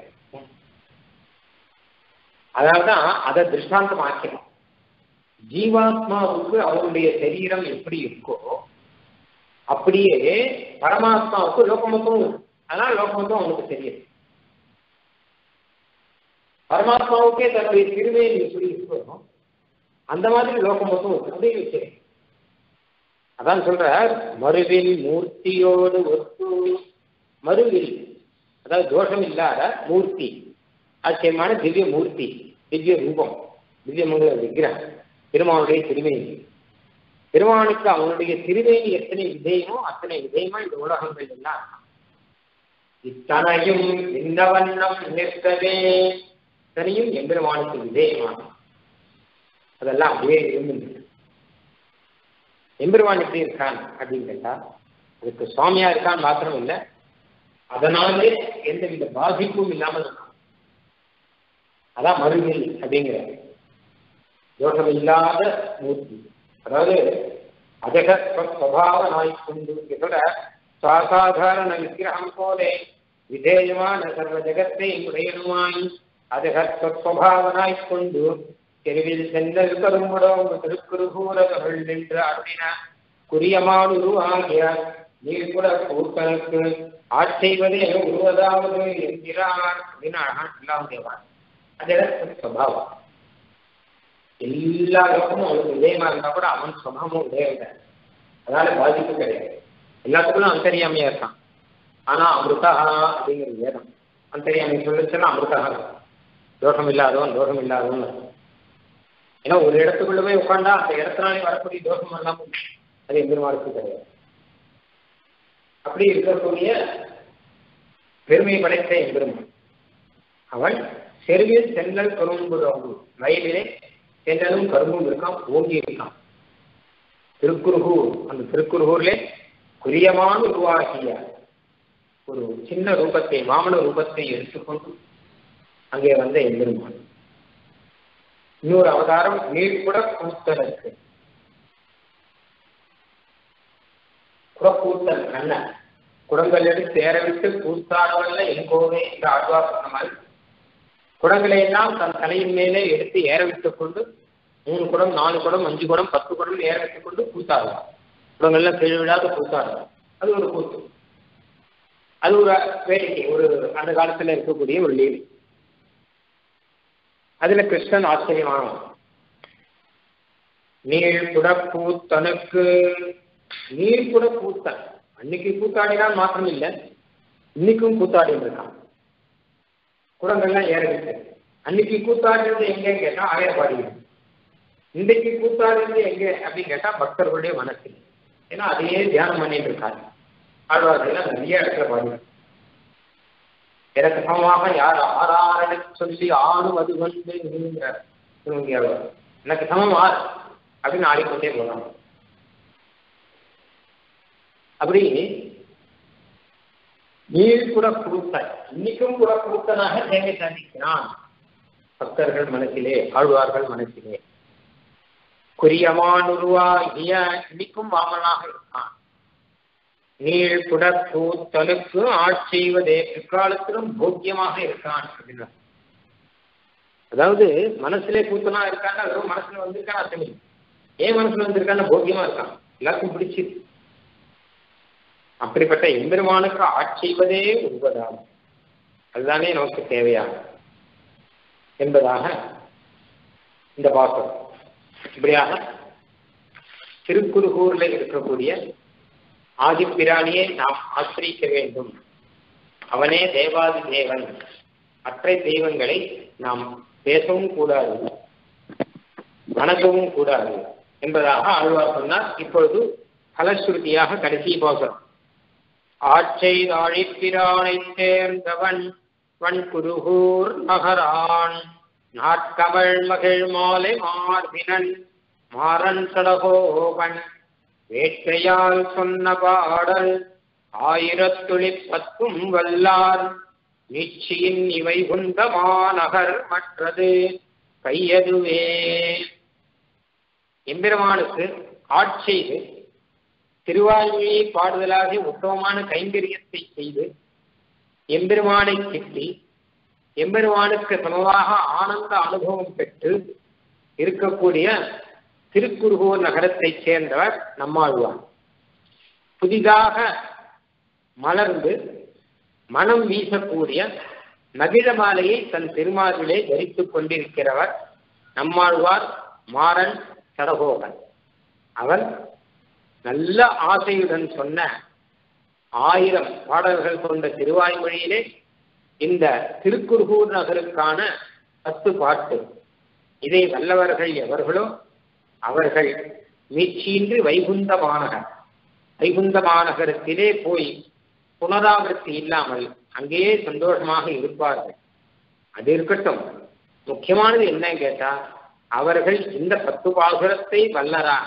அதனால்தான் அதை திருஷ்டாந்தம் ஆக்கிறோம் ஜீவாத்மாவுக்கு அவருடைய சரீரம் எப்படி இருக்கோ அப்படியே பரமாத்மாவுக்கு லோகமத்துவம் இருக்கு அதனால லோகமத்துவம் அவனுக்கு தெரியுது பரமாத்மாவுக்கே தன்னுடைய திருமையை எப்படி இருக்கோ அந்த மாதிரி லோகமத்துவம் இருக்கு அப்படின்னு வச்சுக்கிறேன் அதான் சொல்ற மறுவில் மூர்த்தியோடு ஒத்து மறுவில் அதாவது தோஷம் இல்லாத மூர்த்தி ஆச்சரியமான திவ்ய மூர்த்தி திவ்ய ரூபம் திவ்ய மங்கள விக்கிரகம் பெருமானுடைய திருமேனி பெருமானுக்கு அவனுடைய திருமேனி எத்தனை விதயமோ அத்தனை விதயமா இந்த உலகங்கள் எல்லாம் இத்தனையும் இந்த வண்ணம் நிற்கவே இத்தனையும் எம்பெருமானுக்கு விதயமாகும் அதெல்லாம் அப்படியே இருந்து எம்பெருமான் எப்படி இருக்கான் அப்படின்னு கேட்டா அதுக்கு சுவாமியா இருக்கான் மாத்திரம் இல்லை அதனாலே எந்தவித பாதிப்பும் இல்லாமல் இருக்கான் அதான் மருங்கில் அப்படிங்கிற தோஷம் இல்லாத மூர்த்தி அதாவது அஜகஸ்வபாவனாய் கொண்டு இதோட சாசாதாரண விக்கிரகம் போலே விதேயமான சர்வ ஜெகத்தை உடையனுமாய் அஜகஸ்வபாவனாய் கொண்டு தெருவில் சென்றல் கரும்புடம் திருக்குறுகூரர்கள் நின்று அருளின குறியமானுரு ஆகிய நீர்குட கூட்டனுக்கு ஆட்செய்வதே உருவதாவது என்கிறார் அப்படின்னு அழகான் எல்லாம் தேவான் அது சுவாவம் எல்லா லோகமும் அவனுக்கு விஜயமா இருந்தா கூட அவன் சுகமும் உதயம் அதனால பாதிப்பு கிடையாது எல்லாத்துக்கும் அந்தரியாமையா இருக்கான் ஆனா அமிர்தா அப்படிங்கிற வேதம் அந்தரியாமை சொல்லுச்சுன்னா அமிர்தா தோஷம் இல்லாதவன் தோஷம் இல்லாதவன் ஏன்னா ஒரு இடத்துக்குள்ள போய் உட்காந்தா அந்த இடத்துனாலே வரக்கூடிய தோஷம் எல்லாம் அது எம்பெருமானுக்கு கிடையாது அப்படி இருக்கக்கூடிய பெருமை படைத்த எம்பெருமான் அவன் செருவில் செல்லல் கரும்பு வயலிலே செல்லலும் கரும்பும் இருக்கான் ஓங்கி இருக்கான் திருக்குறுகூர் அந்த திருக்குறுகூர்ல குறியமான உருவாகிய ஒரு சின்ன ரூபத்தை வாமன ரூபத்தை எடுத்துக்கொண்டு அங்கே வந்த எம்பெருமான் இன்னொரு அவதாரம் நீர்குட கூத்தலுக்கு குடக்கூத்தல் கண்ணன் குடங்கள் எடுத்து தேர விட்டு கூத்தாடவல்ல எங்கோவே என்று ஆழ்வார் சொன்ன மாதிரி குடங்களை எல்லாம் தன் தலையின் மேலே எடுத்து ஏற விட்டுக் கொண்டு மூணு குடம் நாலு குடம் அஞ்சு குடம் பத்து குடம் ஏற விட்டுக் கொண்டு கூத்தாடுவார் குடங்கள்லாம் கீழ் விடாத கூத்தாடுவார் அது ஒரு கூத்து அது ஒரு வேடிக்கை ஒரு அந்த காலத்துல இருக்கக்கூடிய ஒரு லீலை அதுல கிருஷ்ணன் ஆச்சரியமானவன் நீள் குடப்பூத்தனுக்கு நீர் கூட கூத்தன் அன்னைக்கு கூத்தாடினான் மாத்திரம் இல்லை இன்னைக்கும் கூத்தாடி இருக்கான் குடங்கள்லாம் ஏறிட்டு அன்னைக்கு கூத்தாடினது எங்கன்னு கேட்டா ஆயிரப்பாடி இன்றைக்கு கூத்தாடினது எங்க அப்படின்னு கேட்டா பக்தர்களுடைய மனசில் ஏன்னா அதையே தியானம் பண்ணிட்டு இருக்காரு ஆழ்வார்கள் நிறைய இடத்துல பாடி எனக்கு சமமாக யார் ஆறாரண சொல்லி ஆணும் அது வந்து எனக்கு சமம் ஆறு அப்படின்னு ஆடிக்கொண்டே போறாங்க அப்படி நீர் கூட கொடுத்தன் இன்னைக்கும் கூட கொடுத்தனாக தேவை சாதிக்கிறான் பக்தர்கள் மனசிலே ஆழ்வார்கள் மனசிலே குறியமான் உருவாகிய இன்னைக்கும் வாமனாக இருக்கான் நீள் குடக்கூத்தலுக்கு ஆட்செய்வதே பிற்காலத்திலும் போக்கியமாக இருக்கான் அப்படின்னா அதாவது மனசுலே கூத்தனா இருக்கான்னா வெறும் மனசுல வந்திருக்கான் அத்தனை ஏன் மனசுல வந்திருக்கான்னு போக்கியமா இருக்கான் எல்லாருக்கும் பிடிச்சி அப்படிப்பட்ட எம்பெருமானுக்கு ஆட்செய்வதே உருவதாகும் அதுதானே நமக்கு தேவையான என்பதாக இந்த பாசம் இப்படியாக திருக்குறுகூர்ல இருக்கக்கூடிய ஆதிப்பிராணியை நாம் ஆசிரிக்க வேண்டும் அவனே தேவாதி தேவன் மற்ற தெய்வங்களை நாம் பேசவும் கூடாது வணங்கவும் கூடாது என்பதாக ஆழ்வார் சொன்னார் இப்பொழுது பலஸ்ருதியாக கடைசி பாசனம் ஆட்சை ஆழிப்பிரானை சேர்ந்தவன் வன்குருகூர் நகரான் நாட்கமள் மகிழ் மாலை மார்பினன் மாறன் சடகோபன் வேட்கையால் சொன்ன பாடல் ஆயிரத்துளிப் பத்தும் வல்லார் நிச்சயின் இவை குந்த மாநகர் மற்றது கையதுவே எம்பெருமானுக்கு ஆட்செய்து திருவாழ்மையை பாடுதலாக உத்தமமான கைங்கரியத்தை செய்து எம்பெருமானை கிட்டி எம்பெருமானுக்கு சமமாக ஆனந்த அனுபவம் பெற்று இருக்கக்கூடிய திருக்குறுகூர் நகரத்தைச் சேர்ந்தவர் நம்மாழ்வார் புதிதாக மலர்ந்து மனம் வீசக்கூடிய மகிழ மாலையை தன் திருமார்பிலே தரித்துக் கொண்டிருக்கிறவர் நம்மாழ்வார் மாறன் சடகோகன் அவர் நல்ல ஆசையுடன் சொன்ன ஆயிரம் பாடல்கள் கொண்ட திருவாய்மொழியிலே இந்த திருக்குறுகூர் நகருக்கான பத்து பாட்டு இதை வல்லவர்கள் எவர்களோ அவர்கள் மீட்சியின்றி வைகுந்த மாநகர் வைகுந்த மாநகரத்திலே போய் புனராவர்த்தி இல்லாமல் அங்கேயே சந்தோஷமாக இருப்பார்கள் அது இருக்கட்டும் முக்கியமானது என்ன கேட்டா அவர்கள் இந்த பத்து பாசுரத்தை வல்லராக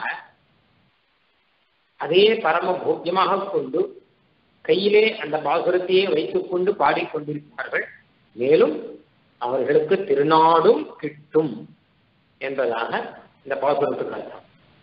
அதையே பரம போக்கியமாக கொண்டு கையிலே அந்த பாசுரத்தையே வைத்துக் கொண்டு பாடிக்கொண்டிருப்பார்கள் மேலும் அவர்களுக்கு திருநாடும் கிட்டும் என்பதாக இந்த பாசுரத்துக்கு அர்த்தம்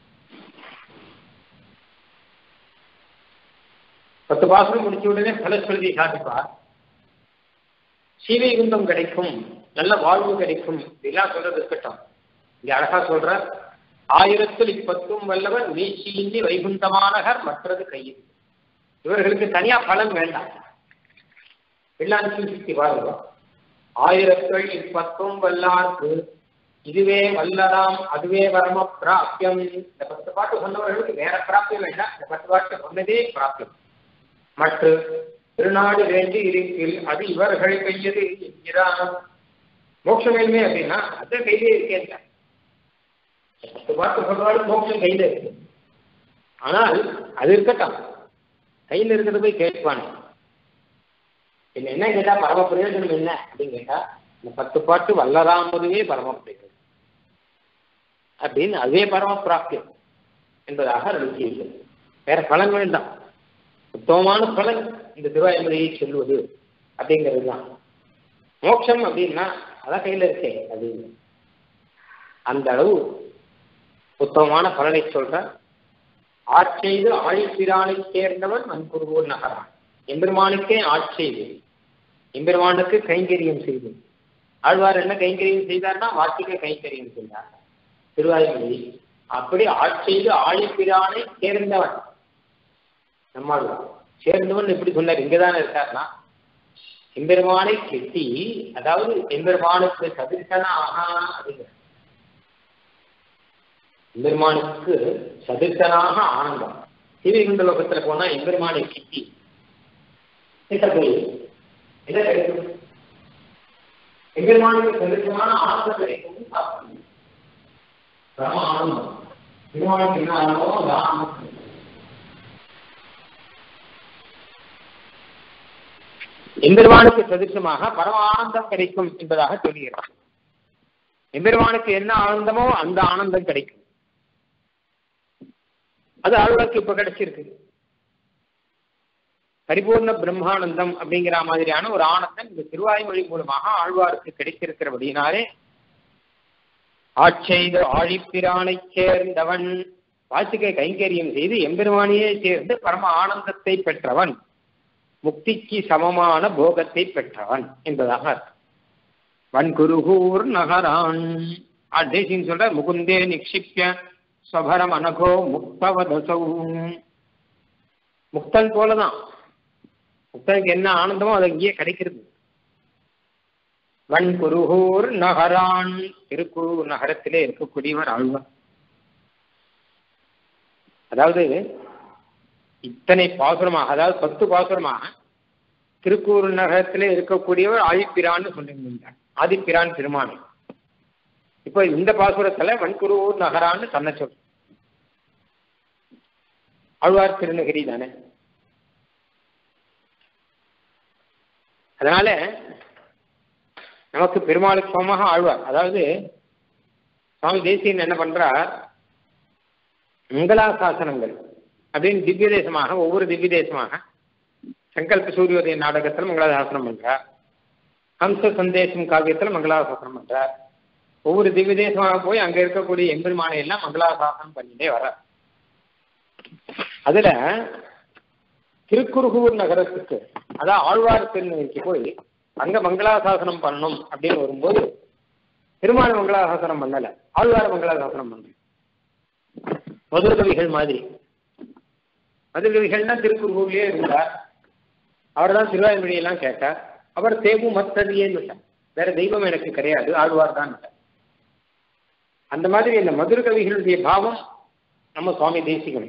பத்து பாசுரம் முடிச்ச உடனே பலஸ்வருதி சாதிப்பார் சீவைகுந்தம் கிடைக்கும் நல்ல வாழ்வு கிடைக்கும் இதெல்லாம் சொல்றது இருக்கட்டும் இங்க அழகா சொல்ற ஆயிரத்தில் இப்பத்தும் வல்லவன் வீழ்ச்சியின்றி வைகுந்தமானகர் மற்றது கையில் இவர்களுக்கு தனியா பலன் வேண்டாம் எல்லாம் சுத்தி பாருங்க ஆயிரத்தில் இப்பத்தும் வல்லார்க்கு இதுவே வல்லதாம் அதுவே பரம பிராப்தியம் இந்த பத்து பாட்டு சொன்னவர்களுக்கு வேற பிராப்தியம் வேண்டாம் இந்த பத்து பாட்டு சொன்னதே பிராப்தியம் மற்ற திருநாடு வேண்டி இருக்கில் அது இவர்கள் கையது என்கிறான் மோட்சம் வேணுமே அப்படின்னா அது கையிலே இருக்கேன் பத்து பாட்டு சொல்றாலும் மோட்சம் கையில இருக்கு ஆனால் அது இருக்கட்டும் கையில் இருக்கிறத போய் கேட்பானே என்ன என்ன கேட்டா பரம பிரயோஜனம் என்ன அப்படின்னு கேட்டா இந்த பத்து பாட்டு வல்லராமதுவே பரம பிரயோஜனம் அப்படின்னு அதுவே பரம பிராப்தியம் என்பதாக அருள் வேற பலன் வேண்டாம் உத்தமமான பலன் இந்த திருவாய்மொழியை சொல்லுவது அப்படிங்கிறது தான் மோட்சம் அப்படின்னா அதான் கையில் இருக்கே அப்படின்னு அந்த அளவு உத்தமமான பலனை சொல்ற ஆட்செய்து ஆழிப்பிரானை சேர்ந்தவன் மண்குருவூர் நகரான் எம்பெருமானுக்கே ஆட்செய்து எம்பெருமானுக்கு கைங்கரியம் செய்து ஆழ்வார் என்ன கைங்கரியம் செய்தார்னா வார்த்தைக்கு கைங்கரியம் செய்தார் திருவாய்மொழி அப்படி ஆட்செய்து ஆழிப்பிரானை சேர்ந்தவன் நம்மாழ்வார் சேர்ந்தவன் எப்படி சொன்னார் இங்கதானே இருக்காருன்னா எம்பெருமானை கெட்டி அதாவது எம்பெருமானுக்கு சதிர்சனா ஆகா அப்படிங்கிற எம்பெருமானுக்கு சதிர்சனாக ஆனந்தம் சிவகுண்ட லோகத்துல போனா எம்பெருமானை கெட்டி என்ன கிடைக்கும் எம்பெருமானுக்கு சதிர்சமான ஆனந்தம் கிடைக்கும் பரம ஆனந்தம் பெருமானுக்கு என்ன ஆனந்தமோ அந்த ஆனந்தம் எம்பெருமானுக்கு சதிர்சமாக பரம ஆனந்தம் கிடைக்கும் என்பதாக சொல்கிறார் எம்பெருமானுக்கு என்ன ஆனந்தமோ அந்த ஆனந்தம் கிடைக்கும் அது ஆழ்வாருக்கு இப்ப கிடைச்சிருக்கு பரிபூர்ண பிரம்மானந்தம் அப்படிங்கிற மாதிரியான ஒரு ஆனந்தம் இந்த திருவாய்மொழி மூலமாக ஆழ்வாருக்கு கிடைத்திருக்கிறபடினாலே ஆட்செய்து ஆழிப்பிரானை சேர்ந்தவன் வாசிக்க கைங்கரியம் செய்து எம்பெருமானியே சேர்ந்து பரம ஆனந்தத்தை பெற்றவன் முக்திக்கு சமமான போகத்தை பெற்றவன் என்பதாக அர்த்தம் வன்குருகூர் நகரான் தேசின்னு சொல்ற முகுந்தே நிக்ஷிப்ய ஸ்வபரம் அனகோ முக்தவதசௌ முக்தன் போலதான் முக்தனுக்கு என்ன ஆனந்தமோ அது அங்கேயே கிடைக்கிறது வன்குருகூர் நகரான் திருக்குறூர் நகரத்திலே இருக்கக்கூடியவர் ஆழ்வார் அதாவது இத்தனை பாசுரமாக அதாவது பத்து பாசுரமாக திருக்கூர் நகரத்திலே இருக்கக்கூடியவர் ஆதிப்பிரான்னு சொல்லியிருந்தார் ஆதிப்பிரான் திருமானை இப்போ இந்த பாசுரத்துல வன்குருவூர் நகரான்னு சொன்ன சொல் ஆழ்வார் திருநகரி தானே அதனால நமக்கு பெருமாளுக்கு சமமாக ஆழ்வார் அதாவது சுவாமி தேசியன் என்ன பண்றார் மங்களாசாசனங்கள் அப்படின்னு திவ்ய தேசமாக ஒவ்வொரு திவ்ய தேசமாக சங்கல்ப சூரியோதய நாடகத்தில் மங்களாசாசனம் பண்றார் ஹம்ச சந்தேசம் காவியத்தில் மங்களாசாசனம் பண்றார் ஒவ்வொரு திவ்ய தேசமாக போய் அங்க இருக்கக்கூடிய எம்பெருமானை எல்லாம் மங்களாசாசனம் பண்ணிட்டே வர அதுல திருக்குறுகூர் நகரத்துக்கு அதான் ஆழ்வார் திருநெல்வேலிக்கு போய் அங்க மங்களாசாசனம் பண்ணணும் அப்படின்னு வரும்போது பெருமாள் மங்களாசாசனம் பண்ணல ஆழ்வார் மங்களாசாசனம் பண்ணல மதுரகவிகள் மாதிரி மதுரகவிகள்னா திருக்குறுகூர்லயே இருந்தார் அவர் தான் திருவாய்மொழியெல்லாம் கேட்டார் அவர் தேவு மத்ததியேன்னு விட்டார் வேற தெய்வம் எனக்கு கிடையாது ஆழ்வார் தான் விட்டார் அந்த மாதிரி இந்த மதுர கவிகளுடைய பாவம் நம்ம சுவாமி தேசிகம்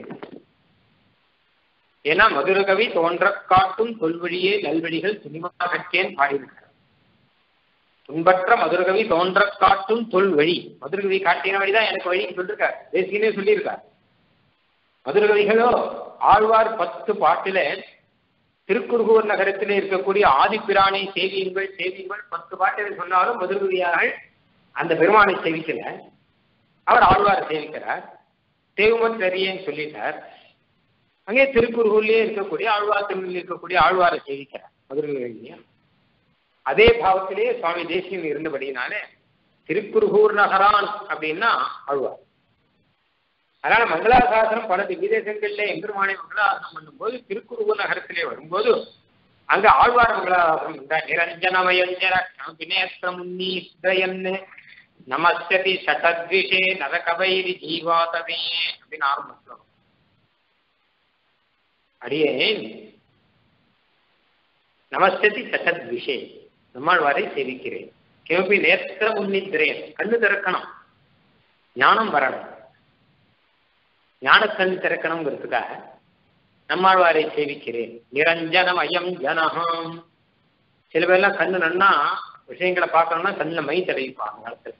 ஏன்னா மதுர கவி தோன்ற காட்டும் தொல்வழியே நல்வழிகள் துணிமாகற்றேன் பாடியிருக்கிறார் துன்பற்ற மதுரகவி தோன்ற காட்டும் தொல் வழி மதுரகவி காட்டின வழிதான் எனக்கு வழின்னு சொல்லியிருக்கார் தேசிகனே சொல்லியிருக்கார் மதுரகவிகளோ ஆழ்வார் பத்து பாட்டில திருக்குறுகூர் நகரத்திலே இருக்கக்கூடிய ஆதிப்பிராணை சேவியுங்கள் சேவியுங்கள் பத்து பாட்டில் சொன்னாலும் மதுரகவியார்கள் அந்த பெருமானை சேவிக்கல அவர் ஆழ்வாரை சேவிக்கிறார் தேவுமன் தெரியன்னு சொல்லிட்டார் அங்கே திருக்குறுகூர்லயே இருக்கக்கூடிய ஆழ்வார் திருநெல்வேலியில் இருக்கக்கூடிய ஆழ்வாரை சேவிக்கிறார் மதுரகவியா அதே பாவத்திலேயே சுவாமி தேசியம் இருந்தபடினாலே திருக்குறுகூர் நகரான் அப்படின்னா ஆழ்வார் அதனால மங்களாசாசனம் பல விதேசங்கள்ல எம்பெருமானை மங்களாசாசனம் பண்ணும்போது திருக்குறுகூர் நகரத்திலே வரும்போது அங்க ஆழ்வார் மங்களாசாசனம் உண்டார் நிரஞ்சனமயஞ்சர நேத்திரமுன்னீஸ்வரன் நமஸ்தி சட்டத்விஷே நரகவைரி ஜீவாதவே அப்படின்னு ஆரம்பிச்சோம் அடியேன் நமஸ்தி சட்டத் விஷே நம்மாழ்வாரை சேவிக்கிறேன் கிமப்பி நேத்திர முன்னித்திரேன் கண்ணு திறக்கணும் ஞானம் வரணும் ஞானக்கண் திறக்கணுங்கிறதுக்காக நம்மாழ்வாரை சேவிக்கிறேன் நிரஞ்சனம் அயம் ஜனகம் சில பேர்லாம் கண்ணு நன்னா விஷயங்களை பார்க்கணும்னா கண்ணில் மை தடவிப்பாங்க காலத்துல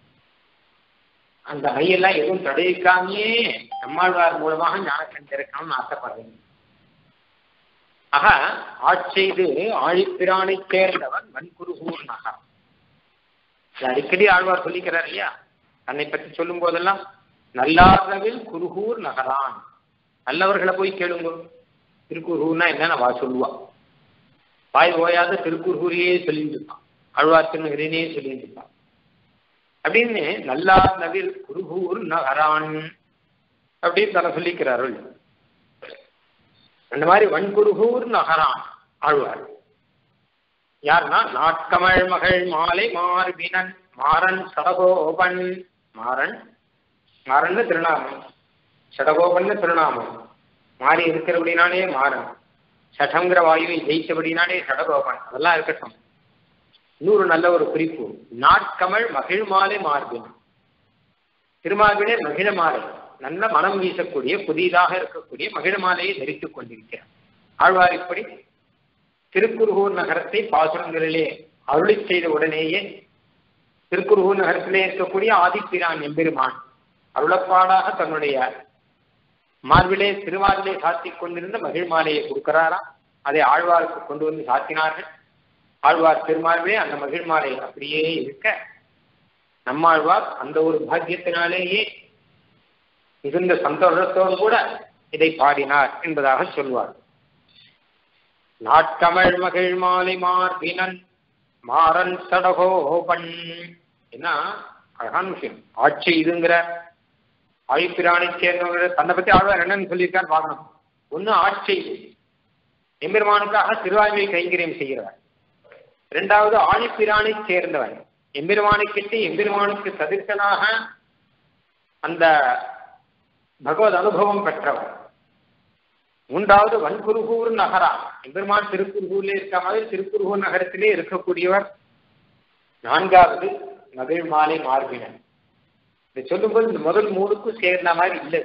அந்த மையெல்லாம் எதுவும் தடவிக்காமையே நம்மாழ்வார் மூலமாக ஞானக்கண் திறக்கணும்னு ஆசைப்படுறேன் ஆக ஆட்செய்து ஆழிப்பிரானை சேர்ந்தவன் வன்குருகூர் நகர் அடிக்கடி ஆழ்வார் சொல்லிக்கிறார் இல்லையா தன்னை பற்றி சொல்லும் போதெல்லாம் நல்லாதவில் குருகூர் நகரான் நல்லவர்களை போய் கேளுங்க திருக்குறுகூர்னா என்னன்னு வா சொல்லுவா வாய் ஓயாத திருக்குறுகூரையே சொல்லிட்டு இருப்பான் ஆழ்வார் திருநகரினே சொல்லிட்டு இருப்பான் அப்படின்னு நல்லாதவில் குருகூர் நகரான் அப்படின்னு தன சொல்லிக்கிறார்கள் அந்த மாதிரி வன்குருகூர் நகரான் ஆழ்வார் யாருன்னா நாட்கமழ் மகள் மாலை மார்பினன் மாறன் சடகோபன் மாறன் மாறன்னு திருநாமம் சடகோபன்னு திருநாமம் மாறி இருக்கிறபடினாலே மாறன் சடங்கிற வாயுவை ஜெயித்தபடினாலே சடகோபன் அதெல்லாம் இருக்கட்டும் இன்னொரு நல்ல ஒரு குறிப்பு நாட்கமழ் மகிழ் மாலை மார்பின் திருமார்பிலே மகிழ மாலை நல்ல மனம் வீசக்கூடிய புதிதாக இருக்கக்கூடிய மகிழ மாலையை தரித்துக் கொண்டிருக்கிறார் ஆழ்வார் இப்படி திருக்குறுகூர் நகரத்தை பாசுரங்களிலே அருளி செய்த உடனேயே திருக்குறுகூர் நகரத்திலே இருக்கக்கூடிய ஆதிப்பிரான் எம்பெருமான் அருளப்பாடாக தன்னுடைய மார்பிலே திருவாரிலே சாத்திக் கொண்டிருந்த மகிழ் மாலையை கொடுக்கிறாராம் அதை ஆழ்வாருக்கு கொண்டு வந்து சாத்தினார்கள் ஆழ்வார் திருமார்பிலே அந்த மகிழ் மாலை அப்படியே இருக்க நம்மாழ்வார் அந்த ஒரு பாக்கியத்தினாலேயே மிகுந்த சந்தோஷத்தோடு கூட இதை பாடினார் என்பதாக சொல்வார் நாட்டமிழ் மகிழ் மாலை மார்பினன் மாறன் சடகோபன் என்ன அழகான விஷயம் ஆட்சி இதுங்கிற ஆழிப்பிராணி சேர்ந்தவங்க தன்னை பத்தி ஆழ்வார் என்னன்னு சொல்லியிருக்கான்னு பார்க்கணும் ஒண்ணு ஆட்சி எம்பெருமானுக்காக திருவாய்மை கைங்கரியம் செய்கிறவர் இரண்டாவது ஆழிப்பிரானை சேர்ந்தவன் எம்பெருமானுக்கிட்டு எம்பெருமானுக்கு சதிர்சனாக அந்த பகவத் அனுபவம் பெற்றவர் மூன்றாவது வன்குருகூர் நகரா எம்பெருமான் திருக்குறுகூர்ல இருக்க மாதிரி திருக்குறுகூர் நகரத்திலே இருக்கக்கூடியவர் நான்காவது மகிழ் மாலை மார்பினன் இதை சொல்லும்போது இந்த முதல் மூணுக்கும் சேர்ந்த மாதிரி இல்லை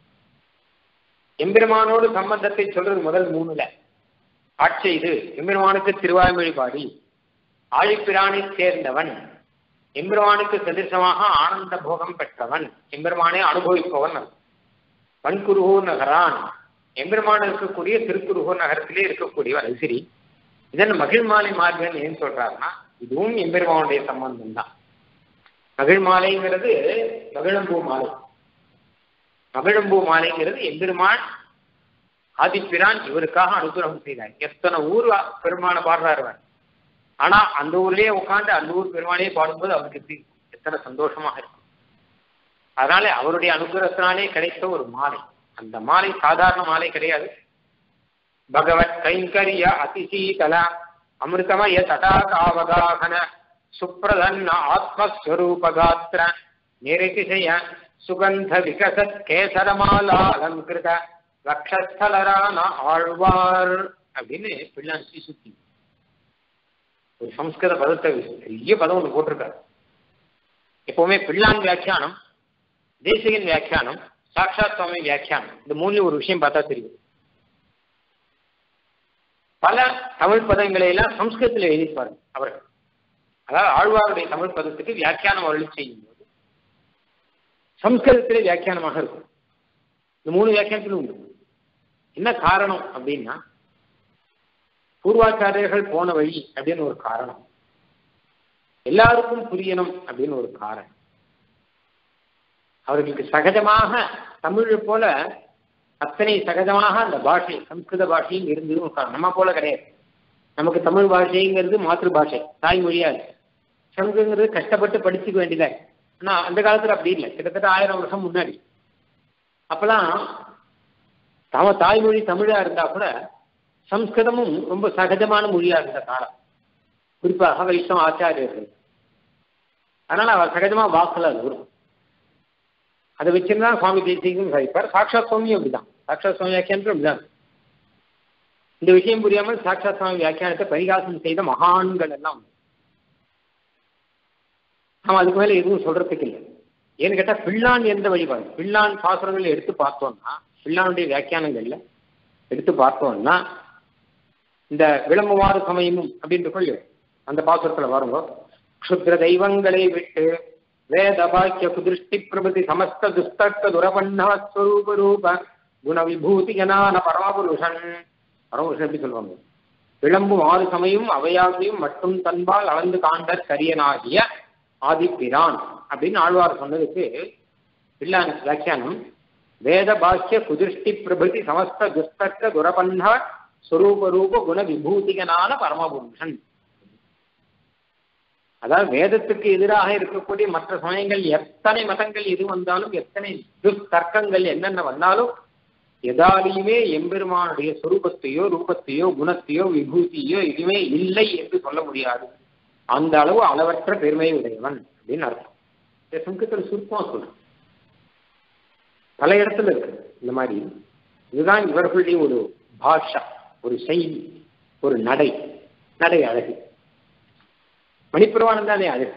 எம்பெருமானோடு சம்பந்தத்தை சொல்றது முதல் மூணுல ஆட்சி இது எம்பெருமானுக்கு திருவாய்மொழி பாடி ஆழிப்பிரானை சேர்ந்தவன் எம்பெருமானுக்கு சதிர்சமாக ஆனந்த போகம் பெற்றவன் எம்பெருமானை அனுபவிப்பவன் வன்குருகூர் நகரான் எம்பெருமான் இருக்கக்கூடிய திருக்குறுகூர் நகரத்திலே இருக்கக்கூடியவர் அது சரி இதன் மகிழ் மாலை மார்கன் ஏன் சொல்றாருன்னா இதுவும் எம்பெருமானுடைய சம்பந்தம் தான் மகிழ் மாலைங்கிறது மகிழம்பூ மாலை மகிழம்பூ மாலைங்கிறது எம்பெருமான் ஆதிப்பிரான் இவருக்காக அனுகிரகம் செய்தார் எத்தனை ஊர் பெருமான பாடுறாரு அவர் ஆனா அந்த ஊர்லயே உட்காந்து அந்த ஊர் பெருமானே பாடும்போது அவருக்கு எப்படி எத்தனை சந்தோஷமாக இருக்கும் அதனால அவருடைய அனுகிரகத்தினாலே கிடைத்த ஒரு மாலை அந்த மாலை சாதாரண மாலை கிடையாது பகவத் கைங்கரிய அதிசீதல அமிர்தமய தடாகாவகாகன சுப்ரதன்ன ஆத்மஸ்வரூபகாத்திர நிரதிசய சுகந்த விகசத் கேசரமாலா அலங்கிருத ரக்ஷஸ்தலரான ஆழ்வார் அப்படின்னு பிள்ளான் சுத்தி ஒரு சம்ஸ்கிருத பதத்தை பெரிய பதம் ஒன்று போட்டிருக்காரு எப்பவுமே பிள்ளான் வியாக்கியானம் தேசிகன் வியாக்கியானம் சாட்சாத் சுவாமி வியாக்கியானம் இந்த மூணுல ஒரு விஷயம் பார்த்தா தெரியும் பல தமிழ் பதங்களை எல்லாம் சம்ஸ்கிருதத்தில் எழுதிப்பாரு அவர்கள் அதாவது ஆழ்வாருடைய தமிழ் பதத்துக்கு வியாக்கியானம் அருள் செய்யும் போது சம்ஸ்கிருதத்திலே வியாக்கியானமாக இருக்கும் இந்த மூணு வியாக்கியானத்திலும் உண்டு என்ன காரணம் அப்படின்னா பூர்வாச்சாரியர்கள் போன வழி அப்படின்னு ஒரு காரணம் எல்லாருக்கும் புரியணும் அப்படின்னு ஒரு காரணம் அவர்களுக்கு சகஜமாக தமிழ் போல அத்தனை சகஜமாக அந்த பாஷை சம்ஸ்கிருத பாஷையும் இருந்தது ஒரு காரணம் நம்ம போல கிடையாது நமக்கு தமிழ் பாஷைங்கிறது மாத்திரு பாஷை தாய்மொழியா இருக்கு சம்ஸ்கிருதங்கிறது கஷ்டப்பட்டு படிச்சுக்க வேண்டியதா ஆனா அந்த காலத்துல அப்படி இல்லை கிட்டத்தட்ட ஆயிரம் வருஷம் முன்னாடி அப்பெல்லாம் தம தாய்மொழி தமிழா இருந்தா கூட சம்ஸ்கிருதமும் ரொம்ப சகஜமான மொழியா இருந்த காலம் குறிப்பாக வைஷ்ணவ ஆச்சாரியர்கள் அதனால அவர் சகஜமா வாக்குல அது வரும் அதை வச்சிருந்தா சுவாமி தேசிகம் சாதிப்பார் சாட்சாத் சுவாமியும் அப்படிதான் சாட்சாத் சுவாமி வியாக்கியானத்தில் அப்படிதான் இந்த விஷயம் புரியாமல் சாட்சாத் சுவாமி வியாக்கியானத்தை பரிகாசம் செய்த மகான்கள் எல்லாம் நாம அதுக்கு மேல எதுவும் சொல்றதுக்கு இல்லை ஏன்னு கேட்டா பிள்ளான் எந்த வழிபாடு பிள்ளான் பாசுரங்கள் எடுத்து பார்த்தோம்னா பிள்ளானுடைய வியாக்கியானங்கள்ல எடுத்து பார்த்தோம்னா இந்த விளம்புமாறு சமயமும் அப்படின்ற கொள்ளு அந்த பாசுரத்துல வருங்க க்ஷுத்ர தெய்வங்களை விட்டு வேத வாக்கிய குதிருஷ்டி பிரபதி சமஸ்த துஸ்தர்க்க துரபண்ணவஸ்வரூப ரூப குண விபூதி ஜனான பரமபுருஷன் பரமபுருஷன் எப்படி சொல்லுவாங்க விளம்பும் ஆறு சமயம் அவையாகியும் மட்டும் தன்பால் அளந்து காண்டற் கரியனாகிய ஆதிப்பிரான் அப்படின்னு ஆழ்வார் சொன்னதுக்கு பிள்ளான் வியாக்கியானம் வேத பாஷ்ய குதிருஷ்டி பிரபதி சமஸ்த துஸ்தர்க்க துரபண்ண ஸ்வரூப ரூப குண விபூதிகனான பரமபுருஷன் அதாவது வேதத்துக்கு எதிராக இருக்கக்கூடிய மற்ற சமயங்கள் எத்தனை மதங்கள் எது வந்தாலும் எத்தனை துஷ்தர்க்கங்கள் என்னென்ன வந்தாலும் எதாலையுமே எம்பெருமானுடைய சொரூபத்தையோ ரூபத்தையோ குணத்தையோ விபூதியோ எதுவுமே இல்லை என்று சொல்ல முடியாது அந்த அளவு அளவற்ற பெருமை உடையவன் அப்படின்னு அர்த்தம் சங்கத்தில் சுருக்கமா சொல்றேன் பல இடத்துல இருக்கு இந்த மாதிரி இதுதான் இவர்களுடைய ஒரு பாஷா ஒரு செய்தி ஒரு நடை நடை அழகு மணிப்பிரவாளம் தானே அழகு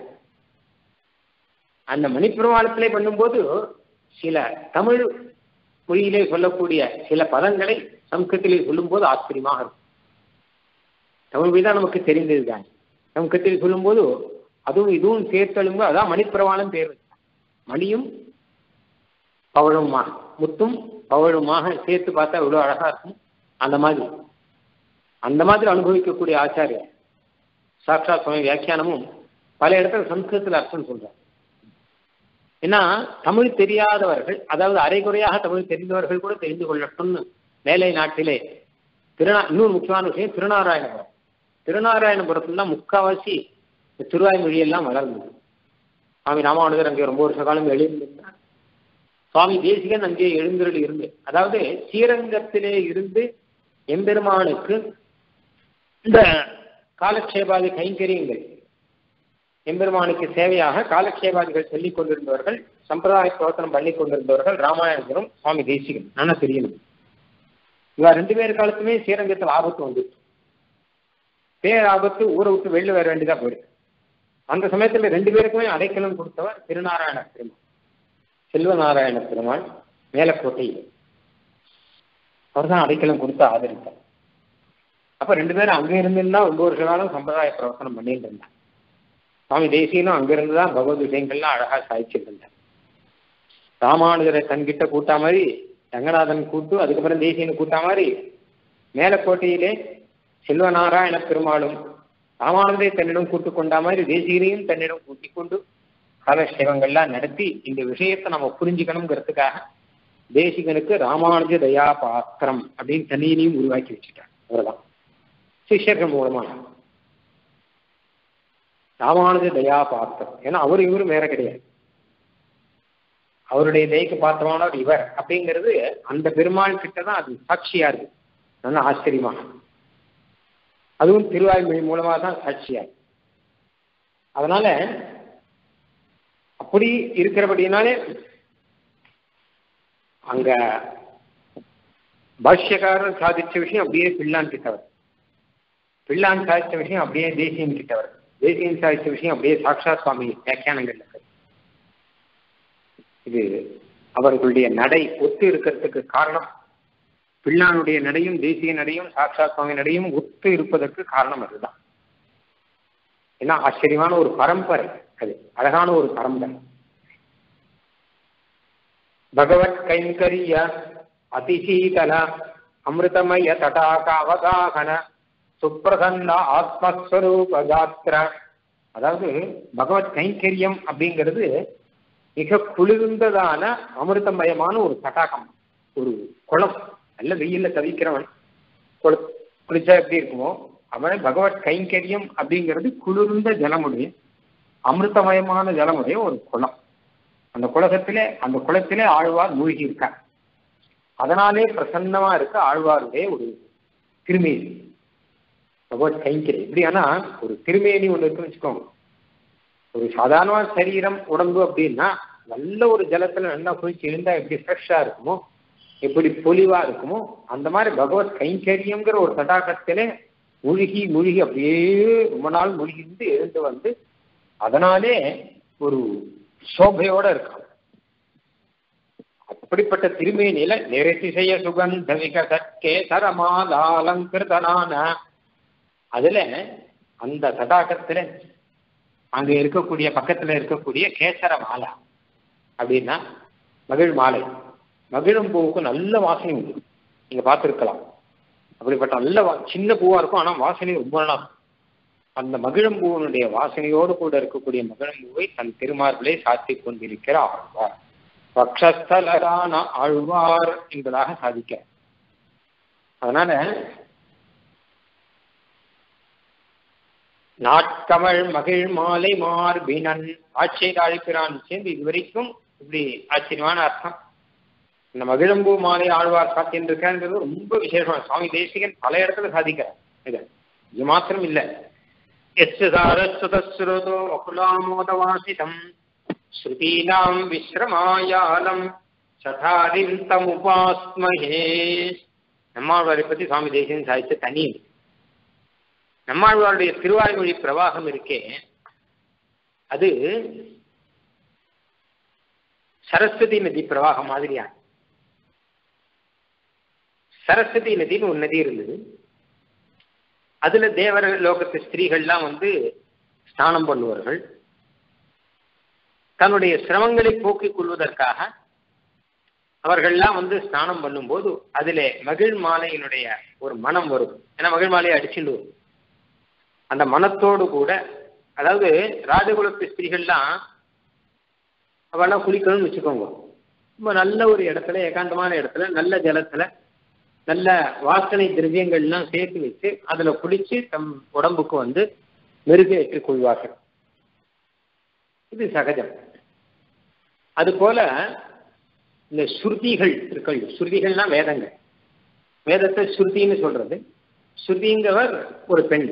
அந்த மணிப்பிரவாளத்திலே பண்ணும்போது சில தமிழ் மொழியிலே சொல்லக்கூடிய சில பதங்களை சம்ஸ்கிருத்திலே சொல்லும்போது ஆச்சரியமாக இருக்கும் தமிழ் மொழி தான் நமக்கு தெரிந்தது தான் சம்ஸ்கிருத்தில் சொல்லும்போது அதுவும் இதுவும் சேர்த்தெழும்பு அதான் மணிப்பிரவாளம் பேர் மணியும் பவழுமாக முத்தும் பவழுமாக சேர்த்து பார்த்தா இவ்வளோ அழகா இருக்கும் அந்த மாதிரி அந்த மாதிரி அனுபவிக்கக்கூடிய ஆச்சாரியர் சாட்சாத் சுவாமி வியாக்கியானமும் பல இடத்துல சம்ஸ்கிருதத்தில் அர்த்தம் சொல்றார் ஏன்னா தமிழ் தெரியாதவர்கள் அதாவது அரைகுறையாக தமிழ் தெரிந்தவர்கள் கூட தெரிந்து கொள்ளட்டும்னு மேலை நாட்டிலே திருநா இன்னொரு முக்கியமான விஷயம் திருநாராயணபுரம் திருநாராயணபுரத்துல தான் முக்காவாசி திருவாய்மொழியெல்லாம் வளர்ந்தது சுவாமி ராமானுஜர் அங்கே ரொம்ப வருஷ காலம் எழுந்திருந்தார் சுவாமி தேசிகன் அங்கே எழுந்தருள் இருந்து அதாவது ஸ்ரீரங்கத்திலே இருந்து எம்பெருமானுக்கு இந்த காலக்ஷேபாதி கைங்கரியங்கள் எம்பெருமானுக்கு சேவையாக காலக்ஷேபாதிகள் சொல்லிக் கொண்டிருந்தவர்கள் சம்பிரதாய பிரவர்த்தனம் பண்ணி கொண்டிருந்தவர்கள் ராமாயணபுரம் சுவாமி தேசிகன் நானா தெரியணும் இவா ரெண்டு பேர் காலத்துமே ஸ்ரீரங்கத்தில் ஆபத்து வந்துட்டு பேர் ஆபத்து ஊரை விட்டு வெளில வர வேண்டியதா போயிடுது அந்த சமயத்துல ரெண்டு பேருக்குமே அடைக்கலம் கொடுத்தவர் திருநாராயண பெருமாள் செல்வநாராயண பெருமாள் மேலக்கோட்டையில் அவர் தான் அடைக்கலம் கொடுத்து ஆதரித்தார் அப்ப ரெண்டு பேரும் அங்க இருந்திருந்தா ரொம்ப வருஷ காலம் சம்பிரதாய பிரவர்த்தனம் பண்ணிட்டு இருந்தார் சுவாமி தேசியனும் அங்கிருந்து தான் பகவத் விஷயங்கள்லாம் அழகா சாய்ச்சிட்டு இருந்தார் ராமானுஜரை தன்கிட்ட கூட்டா மாதிரி ரங்கநாதன் கூட்டு அதுக்கப்புறம் தேசியன் கூட்டா மாதிரி மேலக்கோட்டையிலே செல்வநாராயண பெருமாளும் ராமானந்தே தன்னிடம் கூட்டு கொண்டா மாதிரி தேசிகரையும் தன்னிடம் கூட்டிக் கொண்டு காலக்ஷேபங்கள்லாம் நடத்தி இந்த விஷயத்தை நம்ம புரிஞ்சுக்கணுங்கிறதுக்காக தேசிகனுக்கு ராமானுஜ தயா பாத்திரம் அப்படின்னு தண்ணியிலையும் உருவாக்கி வச்சுட்டார் அவர்தான் சிஷ்யர்கள் மூலமாக ராமானுஜ தயா பாத்திரம் ஏன்னா அவர் இவரும் வேற கிடையாது அவருடைய தயக்கு பாத்திரமானவர் இவர் அப்படிங்கிறது அந்த பெருமாள் கிட்ட தான் அது சாட்சியா இருக்கு நல்ல ஆச்சரியமா அதுவும் திருவாய்மொழி மூலமா தான் சாட்சியா இருக்கு அதனால அப்படி இருக்கிறபடினாலே அங்க பாஷ்யக்காரர் சாதிச்ச விஷயம் அப்படியே பிள்ளான் கிட்டவர் பிள்ளான் சாதிச்ச விஷயம் அப்படியே தேசியம் கிட்டவர் தேசியம் சாதிச்ச விஷயம் அப்படியே சாட்சா சுவாமி வியாக்கியானங்கள் இருக்கு இது அவர்களுடைய நடை ஒத்து இருக்கிறதுக்கு காரணம் பிள்ளானுடைய நடையும் தேசிய நடையும் சாட்சா சுவாமி நடையும் ஒத்து இருப்பதற்கு காரணம் அதுதான் ஏன்னா ஆச்சரியமான ஒரு பரம்பரை அது அழகான ஒரு பரம்பரை பகவத் கைங்கரிய அதிசீதல அமிர்தமய தடாக அவகாகன சுப்பிரசன்ன ஆத்மஸ்வரூப காத்திர அதாவது பகவத் கைங்கரியம் அப்படிங்கிறது மிக குளிர்ந்ததான அமிர்தமயமான ஒரு தடாகம் ஒரு குளம் நல்ல வெயில்ல தவிக்கிறவன் குள குளிச்சா எப்படி இருக்குமோ அவன் பகவத் கைங்கரியம் அப்படிங்கிறது குளிர்ந்த ஜலமுடைய அமிர்தமயமான ஜலமுடைய ஒரு குளம் அந்த குலகத்திலே அந்த குளத்திலே ஆழ்வார் மூழ்கி இருக்கார் அதனாலே பிரசன்னமா இருக்க ஆழ்வாருடைய ஒரு திருமேனி பகவத் கைங்கரி எப்படியானா ஒரு திருமேனி ஒன்று இருக்குன்னு வச்சுக்கோங்க ஒரு சாதாரண சரீரம் உடம்பு அப்படின்னா நல்ல ஒரு ஜலத்துல நல்லா குளிச்சு இருந்தா எப்படி ஃப்ரெஷ்ஷா இருக்குமோ எப்படி பொலிவா இருக்குமோ அந்த மாதிரி பகவத் கைங்கரியம்ங்கிற ஒரு தடாகத்திலே மூழ்கி மூழ்கி அப்படியே ரொம்ப நாள் மூழ்கிந்து எழுந்து வந்து அதனாலே ஒரு சோபையோட இருக்கான் அப்படிப்பட்ட திருமேனியில நிறதிசய சுகந்த விகசற்கே சரமாலாலங்கிருதனான அதுல அந்த தடாகத்துல அங்க இருக்கக்கூடிய பக்கத்துல இருக்கக்கூடிய கேசர மாலை அப்படின்னா மகிழ் மாலை மகிழும் பூவுக்கு நல்ல வாசனை உண்டு நீங்க பார்த்துருக்கலாம் அப்படிப்பட்ட நல்ல வா சின்ன பூவா இருக்கும் ஆனா வாசனை ரொம்ப நல்லா இருக்கும் அந்த மகிழம்பூவனுடைய வாசனையோடு கூட இருக்கக்கூடிய மகிழம்பூவை தன் திருமார்பிலே சாத்தி கொண்டிருக்கிற ஆழ்வார் பக்ஷஸ்தலரான ஆழ்வார் என்பதாக சாதிக்க அதனால நாட்கமள் மகிழ் மாலை மார்பினன் ஆட்சியர் அழைக்கிறான் சேர்ந்து இதுவரைக்கும் இப்படி ஆச்சரியமான அர்த்தம் இந்த மகிழம்பூ மாலை ஆழ்வார் சாத்தின்றிருக்கிறது ரொம்ப விசேஷமான சுவாமி தேசிகன் பல இடத்துல சாதிக்கிறார் இது இது மாத்திரம் இல்லை यस्य सारस्वतस्रोतो अकुलामोदवासितम् श्रुतीनाम् विश्रमायालम् சதாரிம் தம் உபாஸ்மஹே நம்மாழ்வாரை பற்றி சுவாமி தேசியன் சாதிச்ச தனி நம்மாழ்வாருடைய திருவாய்மொழி பிரவாகம் இருக்கே அது சரஸ்வதி நதி பிரவாகம் மாதிரியா சரஸ்வதி நதின்னு ஒரு நதி இருந்தது அதுல தேவர லோகத்து ஸ்திரீகள்லாம் வந்து ஸ்நானம் பண்ணுவார்கள் தன்னுடைய சிரமங்களை போக்கிக் கொள்வதற்காக அவர்கள்லாம் வந்து ஸ்நானம் பண்ணும்போது அதிலே மகிழ் மாலையினுடைய ஒரு மனம் வரும் ஏன்னா மகிழ் மாலையை அடிச்சுட்டு வரும் அந்த மனத்தோடு கூட அதாவது ராஜகுலத்து ஸ்திரீகள்லாம் அவெல்லாம் குளிக்கணும்னு வச்சுக்கோங்க ரொம்ப நல்ல ஒரு இடத்துல ஏகாந்தமான இடத்துல நல்ல ஜலத்துல நல்ல வாசனை திரவியங்கள்லாம் சேர்த்து வச்சு அதுல குளிச்சு தம் உடம்புக்கு வந்து மெருகேற்றிக் கொள்வார்கள் இது சகஜம் அது போல இந்த ஸ்ருதிகள் இருக்கல் ஸ்ருதிகள்னா வேதங்கள் வேதத்தை ஸ்ருதின்னு சொல்றது ஸ்ருதிங்கிறவர் ஒரு பெண்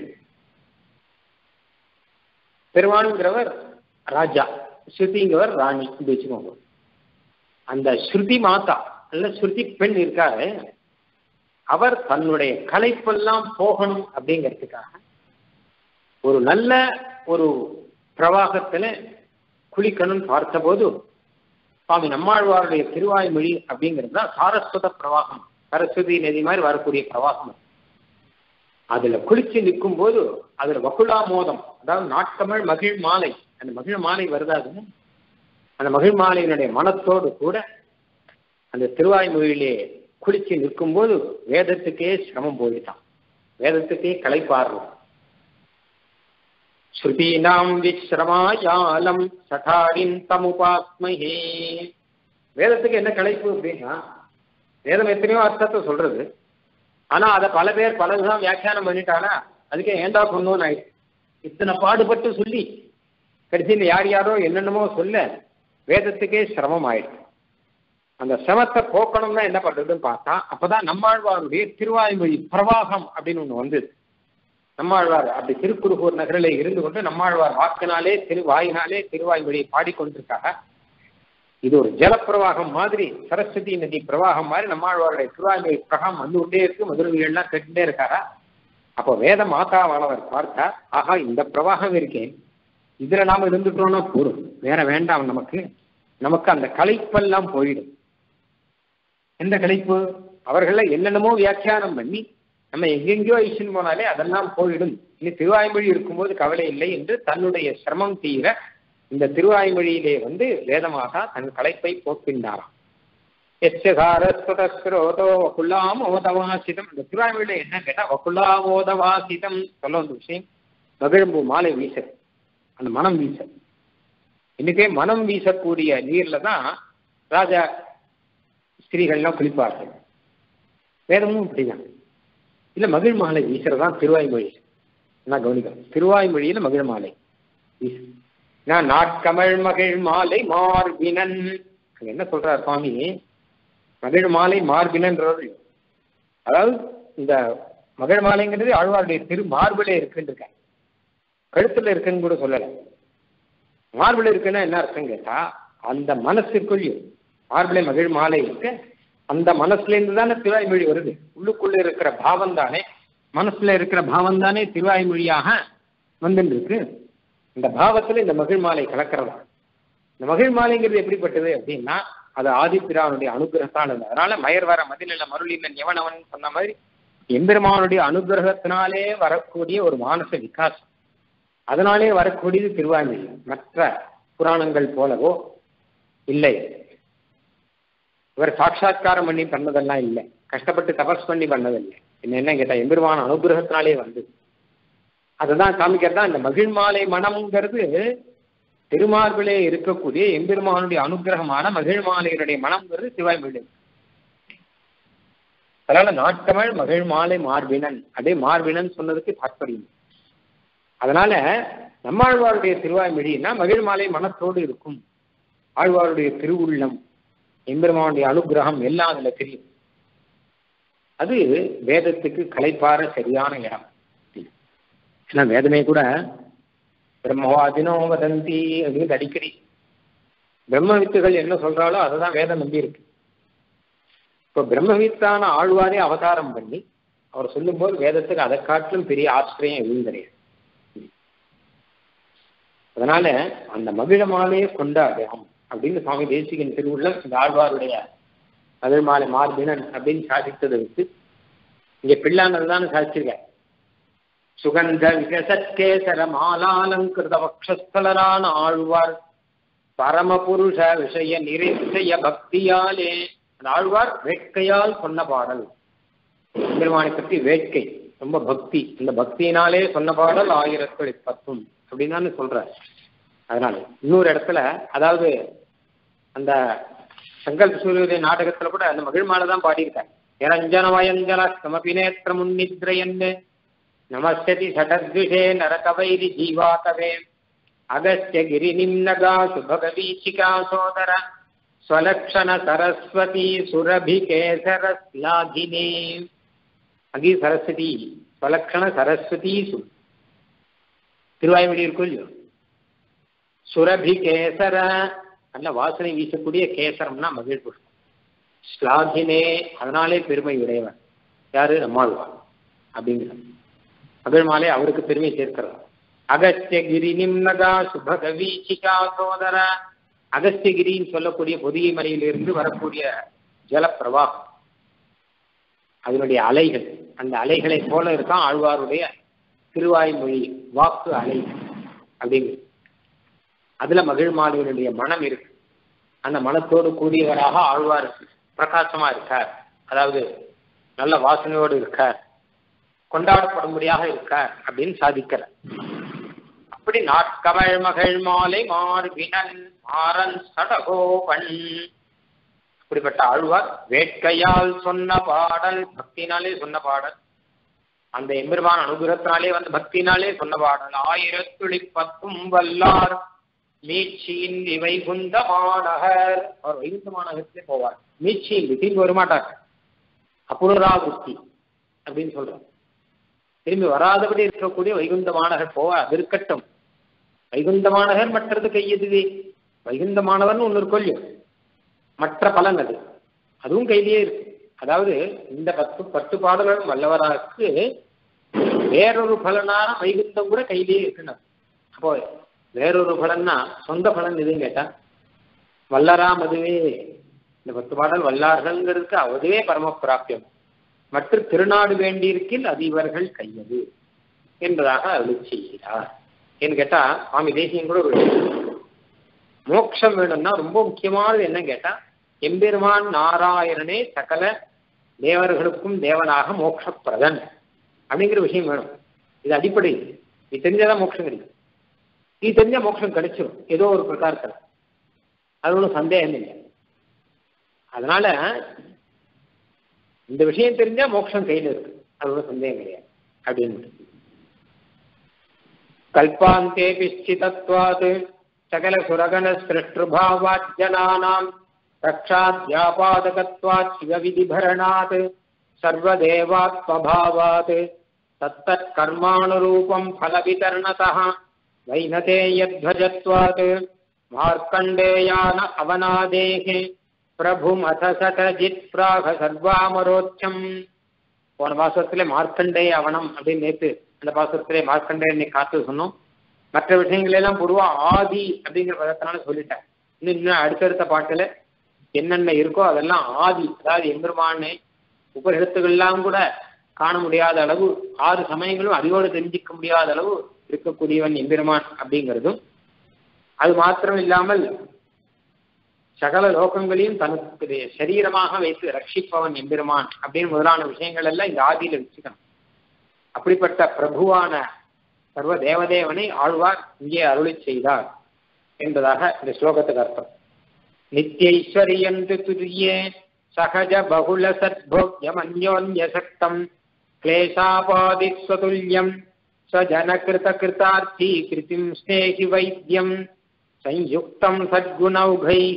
பெருமானுங்கிறவர் ராஜா ஸ்ருதிங்கிறவர் ராணி இப்படி வச்சுக்கோங்க அந்த ஸ்ருதி மாதா அல்ல ஸ்ருதி பெண் இருக்காரு அவர் தன்னுடைய கலைப்பெல்லாம் போகணும் அப்படிங்கிறதுக்காக ஒரு நல்ல ஒரு பிரவாகத்துல குளிக்கணும்னு பார்த்தபோது சுவாமி நம்மாழ்வாருடைய திருவாய்மொழி அப்படிங்கிறது தான் சாரஸ்வத பிரவாகம் சரஸ்வதி நதி மாதிரி வரக்கூடிய பிரவாகம் அதுல குளிச்சு நிற்கும் போது அதுல வகுலா மோதம் அதாவது நாட்கமிழ் மகிழ் மாலை அந்த மகிழ் மாலை வருதாது அந்த மகிழ் மாலையினுடைய மனத்தோடு கூட அந்த திருவாய்மொழியிலே குளிச்சு நிற்கும்போது வேதத்துக்கே சிரமம் போயிட்டான் வேதத்துக்கே களைப்பாடுறோம் ஸ்ருதீனாம் விஸ்ரமாயாலம் சடாரின் தமுபாஸ்மஹே வேதத்துக்கு என்ன களைப்பு அப்படின்னா வேதம் எத்தனையோ அர்த்தத்தை சொல்றது ஆனா அதை பல பேர் பலதுதான் வியாக்கியானம் பண்ணிட்டானா அதுக்கே ஏண்டா சொன்னோன்னு ஆயிடுச்சு இத்தனை பாடுபட்டு சொல்லி கடைசியில் யார் யாரோ என்னென்னமோ சொல்ல வேதத்துக்கே சிரமம் ஆயிடுச்சு அந்த சிரமத்தை போக்கணும்னா என்ன பண்றதுன்னு பார்த்தா அப்பதான் நம்மாழ்வாருடைய திருவாய்மொழி பிரவாகம் அப்படின்னு ஒண்ணு வந்தது நம்மாழ்வார் அப்படி திருக்குறுகூர் நகரில் இருந்து கொண்டு நம்மாழ்வார் வாக்கினாலே திருவாயினாலே திருவாய்மொழியை பாடிக்கொண்டிருக்காங்க இது ஒரு ஜலப்பிரவாகம் மாதிரி சரஸ்வதி நதி பிரவாகம் மாதிரி நம்மாழ்வாருடைய திருவாய்மொழி பிரகாம் வந்து கொண்டே இருக்கு மதுரவிகள்லாம் கேட்டுட்டே இருக்காரா அப்போ வேத மாதாவானவர் பார்த்தா ஆஹா இந்த பிரவாகம் இருக்கேன் இதுல நாம இருந்துட்டோம்னா போதும் வேற வேண்டாம் நமக்கு நமக்கு அந்த களைப்பெல்லாம் போயிடும் எந்த களைப்பு அவர்கள என்னென்னமோ வியாக்கியானம் பண்ணி நம்ம எங்கெங்கயோ ஐஷன் போனாலே அதெல்லாம் போயிடும் இனி திருவாய்மொழி இருக்கும்போது கவலை இல்லை என்று தன்னுடைய சிரமம் தீர இந்த திருவாய்மொழியிலே வந்து வேதமாக தன் களைப்பை போக்கின்றாராம் எச்சகாரஸ்வதஸ்ரோதோ வகுல்லாமோதவாசிதம் இந்த திருவாய்மொழியில என்ன கேட்டா வகுல்லாமோதவாசிதம் சொல்ல வந்த விஷயம் மகிழம்பு மாலை வீச அந்த மனம் வீச இன்னைக்கே மனம் வீசக்கூடிய நீர்ல தான் ராஜா ஸ்திரீகள்லாம் குளிப்பார்கள் வேதமும் அப்படிதான் இல்ல மகிழ் மாலை வீசுறதான் திருவாய்மொழி நான் கவனிக்கணும் திருவாய்மொழியில மகிழ் மாலை வீசு நான் நாட்கமழ் மகிழ் மாலை மார்பினன் அங்க என்ன சொல்றார் சுவாமி மகிழ் மாலை மார்பினன்றது அதாவது இந்த மகிழ் மாலைங்கிறது ஆழ்வாருடைய திரு மார்பிலே இருக்குன்னு கழுத்துல இருக்குன்னு கூட சொல்லலை மார்பிள் இருக்குன்னா என்ன அர்த்தம் கேட்டா அந்த மனசுக்குள் மார்பிளை மகிழ் மாலை இருக்கு அந்த மனசுல இருந்து தானே திருவாய்மொழி வருது உள்ளுக்குள்ள இருக்கிற பாவம் தானே மனசுல இருக்கிற பாவம் தானே திருவாய்மொழியாக வந்துட்டு இருக்கு இந்த பாவத்துல இந்த மகிழ் மாலை கலக்கிறதா இந்த மகிழ் மாலைங்கிறது எப்படிப்பட்டது அப்படின்னா அது ஆதிப்பிரானுடைய அனுகிரகத்தானது அதனால மயர் வர மதிலில் மருளில் எவனவன் சொன்ன மாதிரி எம்பெருமானுடைய அனுகிரகத்தினாலே வரக்கூடிய ஒரு மானச விகாசம் அதனாலே வரக்கூடியது திருவாய்மொழி மற்ற புராணங்கள் போலவோ இல்லை இவர் சாட்சா்காரம் பண்ணி பண்ணதெல்லாம் இல்லை கஷ்டப்பட்டு தபஸ் பண்ணி பண்ணதில்லை என்ன என்ன கேட்டா எம்பெருமான அனுகிரகத்தினாலே வந்து அதுதான் காமிக்கிறதா இந்த மகிழ் மாலை மனம்ங்கிறது திருமார்பிலே இருக்கக்கூடிய எம்பெருமானுடைய அனுகிரகமான மகிழ் மாலையினுடைய மனம்ங்கிறது திருவாய்மொழி அதனால நாட்டமிழ் மகிழ் மாலை மார்பினன் அதே மார்பினன் சொன்னதுக்கு தாற்பயம் அதனால நம்மாழ்வாருடைய திருவாய்மொழினா மகிழ் மாலை மனத்தோடு இருக்கும் ஆழ்வாருடைய திருவுள்ளம் எம்பெருமானுடைய அனுகிரகம் எல்லாம் அதுல தெரியும் அது வேதத்துக்கு கலைப்பார சரியான இடம் ஏன்னா வேதமே கூட பிரம்மவாதினோ வதந்தி அப்படின்னு அடிக்கடி பிரம்மவித்துகள் என்ன சொல்றாலோ அதை தான் வேதம் நம்பி இருக்கு இப்போ பிரம்மவித்தான ஆழ்வாரே அவதாரம் பண்ணி அவர் சொல்லும்போது வேதத்துக்கு அதை காட்டிலும் பெரிய ஆச்சரியம் எதுவும் கிடையாது அதனால அந்த மகிழ மாலையை கொண்டாடுறோம் அப்படின்னு சுவாமி தேசிகன் திருவுள்ளம் இந்த ஆழ்வாருடைய மகிழ் மாலை மார்பினன் அப்படின்னு சாதித்ததை வச்சு இங்க பிள்ளாங்கள் தான் சாதிச்சிருக்க சுகந்த விகசத்கேசர மாலாலங்கிருத வக்ஷஸ்தலரான ஆழ்வார் பரமபுருஷ விஷய நிரேசய பக்தியாலே அந்த ஆழ்வார் வேட்கையால் சொன்ன பாடல் பெருமானை பற்றி வேட்கை ரொம்ப பக்தி இந்த பக்தியினாலே சொன்ன பாடல் ஆயிரத்தி பத்தும் அப்படின்னு தானே சொல்றார் அதனால இன்னொரு இடத்துல அதாவது அந்த சங்கல்ப சூரிய நாடகத்துல கூட அந்த மகிழ்மாலை தான் பாடியிருக்கார் நிரஞ்சன வயஞ்சன சமபி நேத்திர முன்னித்ரயன்னு நமஸ்தி சடத்விஷே நரகவைரி ஜீவாகவே அகஸ்ய கிரி நிம்னகா சுபகவீச்சிகா சோதர ஸ்வலக்ஷண சரஸ்வதி சுரபி கேசர ஸ்லாகினே அகி சரஸ்வதி ஸ்வலக்ஷண சரஸ்வதி சு திருவாய்மொழி இருக்கும் இல்லையோ சுரபி கேசர நல்ல வாசனை வீசக்கூடிய கேசரம்னா மகிழ் புஷ்பம் ஸ்லாகினே அதனாலே பெருமை உடையவர் யாரு நம்மாழ்வார் அப்படிங்கிற மகிழ் மாலை அவருக்கு பெருமை சேர்க்கிறார் அகஸ்தியகிரி நிம்னகா சுபகவீச்சிகா சோதர அகஸ்தியகிரின்னு சொல்லக்கூடிய பொதிகை மலையிலிருந்து வரக்கூடிய ஜலப்பிரவாகம் அதனுடைய அலைகள் அந்த அலைகளை போல இருக்கான் ஆழ்வாருடைய திருவாய்மொழி வாக்கு அலை அப்படிங்கிறது அதுல மகிழ் மாலையினுடைய மனம் இருக்கு அந்த மனத்தோடு கூடியவராக ஆழ்வார் பிரகாசமா இருக்கார் அதாவது நல்ல வாசனையோடு இருக்கார் கொண்டாடப்படும்படியாக இருக்கார் அப்படின்னு சாதிக்கிற அப்படி நாட்கமழ் மகள் மாலை மார்பினன் மாறன் சடகோபன் அப்படிப்பட்ட ஆழ்வார் வேட்கையால் சொன்ன பாடல் பக்தினாலே சொன்ன பாடல் அந்த எம்பெருமான அனுகிரகத்தினாலே வந்து பக்தினாலே சொன்ன பாடல் ஆயிரத்துளி பத்தும் வல்லார் மீட்சியின் வைகுந்த மாநகர் அவர் வைகுந்த மாநகரத்திலே போவார் மீட்சியின் திரும்பி வரமாட்டார் அபுனராவృத்தி அப்படின்னு சொல்றார் திரும்பி வராதபடி இருக்கக்கூடிய வைகுந்த மாநகர் போவார் அது இருக்கட்டும் வைகுந்த மாநகர் மற்றது கையதுவே வைகுந்த மாணவர்னு ஒன்று கொள்ளும் மற்ற பலன் அது அதுவும் கையிலேயே இருக்கு அதாவது இந்த பத்து பத்து பாடல்களும் வல்லவராக்கு வேறொரு பலனான வைகுந்தம் கூட கையிலேயே இருக்குன்னு அப்போ வேறொரு பலன்னா சொந்த பலன் எதுன்னு கேட்டா வல்லராம் அதுவே இந்த பத்து பாடல் வல்லார்கள்ங்கிறதுக்கு அதுவே பரம பிராப்தியம் மற்ற திருநாடு வேண்டியிருக்கில் அது இவர்கள் கையது என்பதாக அருள் செய்கிறார் ஏன்னு கேட்டா சுவாமி தேசியம் கூட ஒரு மோட்சம் வேணும்னா ரொம்ப முக்கியமானது என்ன கேட்டா எம்பெருமான் நாராயணனே சகல தேவர்களுக்கும் தேவனாக மோட்சப்பிரதன் அப்படிங்கிற விஷயம் வேணும் இது அடிப்படை இது தெரிஞ்சாதான் மோட்சம் கிடைக்கும் இது தெரிஞ்சா மோட்சம் கிடைச்சிடும் ஏதோ ஒரு பிரகாரத்தில் அது ஒன்றும் சந்தேகம் இல்லை அதனால இந்த விஷயம் தெரிஞ்சா மோட்சம் கையில் இருக்கு அது ஒன்றும் சந்தேகம் கிடையாது அப்படின்னு கல்பாந்தே பிச்சிதத்வாத் சகல சுரகண சிருஷ்டுபாவாத் ஜனானாம் ரக்ஷாத்யாபாதகத்வாத் சிவவிதிபரணாத் சர்வதேவாத்மபாவாத் தத்தத் கர்மானுரூபம் ஃபலவிதர்ணதः வைனதேயத்வஜத்வாத் மார்க்கண்டேயான அவனாதேகே பிரபுமத சதஜித் பிராக சர்வாமரோச்சம் போன பாசுரத்திலே மார்க்கண்டேய அவனம் அப்படின்னு நேற்று அந்த பாசுரத்திலே மார்க்கண்டேயனை காத்து சொன்னோம் மற்ற விஷயங்கள் எல்லாம் பொதுவா ஆதி அப்படிங்கிற பதத்தினால சொல்லிட்டேன் இன்னும் இன்னும் அடுத்தடுத்த பாட்டுல என்னென்ன இருக்கோ அதெல்லாம் ஆதி அதாவது எம்பெருமானே உபரிடத்துகள்லாம் கூட காண முடியாத அளவு ஆறு சமயங்களும் அறிவோடு தெரிஞ்சிக்க முடியாத அளவு இருக்கக்கூடியவன் எம்பெருமான் அப்படிங்கிறதும் அது மாத்திரம் இல்லாமல் சகல லோகங்களையும் தனக்கு சரீரமாக வைத்து ரட்சிப்பவன் எம்பெருமான் அப்படின்னு முதலான விஷயங்கள் எல்லாம் இந்த ஆதியில வச்சுக்கணும் அப்படிப்பட்ட பிரபுவான சர்வ தேவதேவனை ஆழ்வார் இங்கே அருளி செய்தார் என்பதாக இந்த ஸ்லோகத்துக்கு அர்த்தம் நித்யைஸ்வரியந்து துரியே சகஜ பகுல சத்போக்யமன்யோன்ய சக்தம் கிளேசாபாதி ஸ்வதுல்யம் ஸ்வஜனகிருத கிருதார்த்தி கிருதிம் ஸ்நேகி வைத்தியம் संयुक्तं सद्गुणौघैः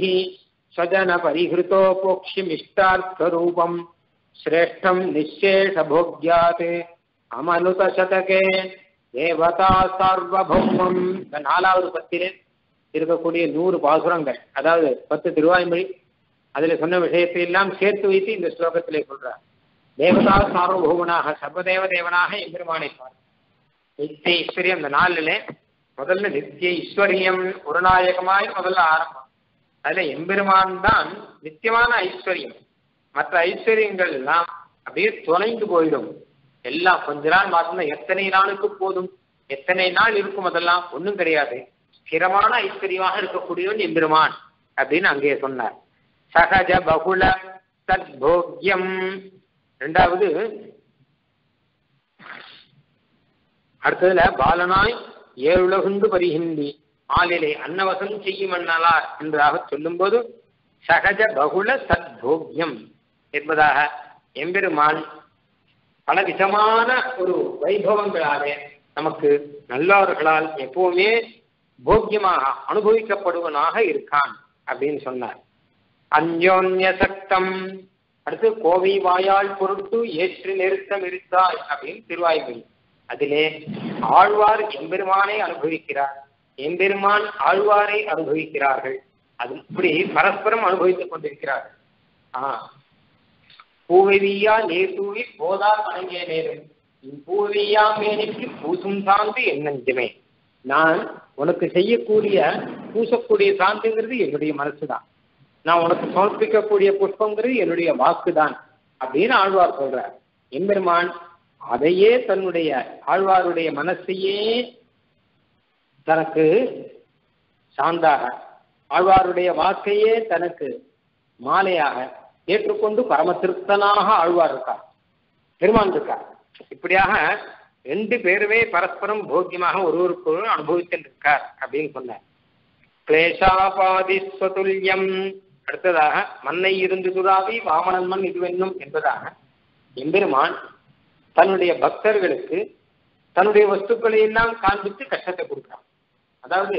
स्वजनपरिहृतोपोक्षिमिष्टार्थरूपं श्रेष्ठं निःशेषभोग्यात् அமனுதசதகே தேவதா சார்வபௌமம் இந்த நாலாவது பத்திலே இருக்கக்கூடிய நூறு பாசுரங்கள் அதாவது பத்து திருவாய்மொழி அதுல சொன்ன விஷயத்தை எல்லாம் சேர்த்து வைத்து இந்த ஸ்லோகத்திலே சொல்றார் தேவதா சார்வபௌமனாக சர்வதேவ தேவனாக எம்பெருமானை பார் நித்திய ஈஸ்வரியம் இந்த நாளிலே முதல்ல நித்திய ஈஸ்வரியம் ஒரு நாயகமாய் முதல்ல ஆரம்பம் அதுல எம்பெருமான் தான் நித்தியமான ஐஸ்வர்யம் மற்ற ஐஸ்வர்யங்கள் எல்லாம் அப்படியே தொலைந்து போயிடும் எல்லாம் கொஞ்ச நாள் மாத்திரம் எத்தனை நாளுக்கு போதும் எத்தனை நாள் இருக்கும் அதெல்லாம் ஒன்றும் கிடையாது ஸ்திரமான ஐஸ்வர்யமாக இருக்கக்கூடியவன் எம்பெருமான் அப்படின்னு அங்கே சொன்னார் சகஜ பகுல தத்போக்யம் ரெண்டாவது அடுத்ததுல பாலனாய் ஏழுலகுண்டு பரிகின்றி ஆளிலே அன்னவசம் செய்யும் அண்ணலார் என்பதாக சொல்லும்போது சகஜ பகுல சத்போக்யம் என்பதாக எம்பெருமான் பல விதமான ஒரு வைபவங்களாலே நமக்கு நல்லவர்களால் எப்பவுமே போக்கியமாக அனுபவிக்கப்படுவனாக இருக்கான் அப்படின்னு சொன்னார் அந்யோன்ய சக்தம் அடுத்து கோவை வாயால் பொருட்டு ஏற்று நிறுத்தம் இருந்தாய் அப்படின்னு திருவாய்மொழி அதிலே ஆழ்வார் எம்பெருமானை அனுபவிக்கிறார் எம்பெருமான் ஆழ்வாரை அனுபவிக்கிறார்கள் அது இப்படி பரஸ்பரம் அனுபவித்துக் கொண்டிருக்கிறார்கள் ஆ பூவெவியா நீர் தூவி போதால் வணங்கிய நேரம் பூவெவியா மேனிக்கு பூசும் சாந்து என் நெஞ்சமே நான் உனக்கு செய்யக்கூடிய பூசக்கூடிய சாந்துங்கிறது என்னுடைய மனசுதான் நான் உனக்கு சமர்ப்பிக்கக்கூடிய புஷ்பங்கிறது என்னுடைய வாக்கு தான் அப்படின்னு ஆழ்வார் சொல்றார் எம்பெருமான் அதையே தன்னுடைய ஆழ்வாருடைய மனசையே தனக்கு சாந்தாக ஆழ்வாருடைய வாக்கையே தனக்கு மாலையாக ஏற்றுக்கொண்டு பரம திருப்தனாக ஆழ்வார் இருக்கார் பெருமான் இருக்கார் இப்படியாக ரெண்டு பேருமே பரஸ்பரம் போக்கியமாக ஒருவருக்கு ஒருவர் அனுபவித்து இருக்கார் அப்படின்னு சொன்னார் கிளேஷாபாதி ஸ்வதுல்யம் அடுத்ததாக மண்ணை இருந்து துதாவி வாமனன் மண் இதுவென்னும் என்பதாக எம்பெருமான் தன்னுடைய பக்தர்களுக்கு தன்னுடைய வஸ்துக்களை எல்லாம் காண்பித்து கஷ்டத்தை கொடுக்குறான் அதாவது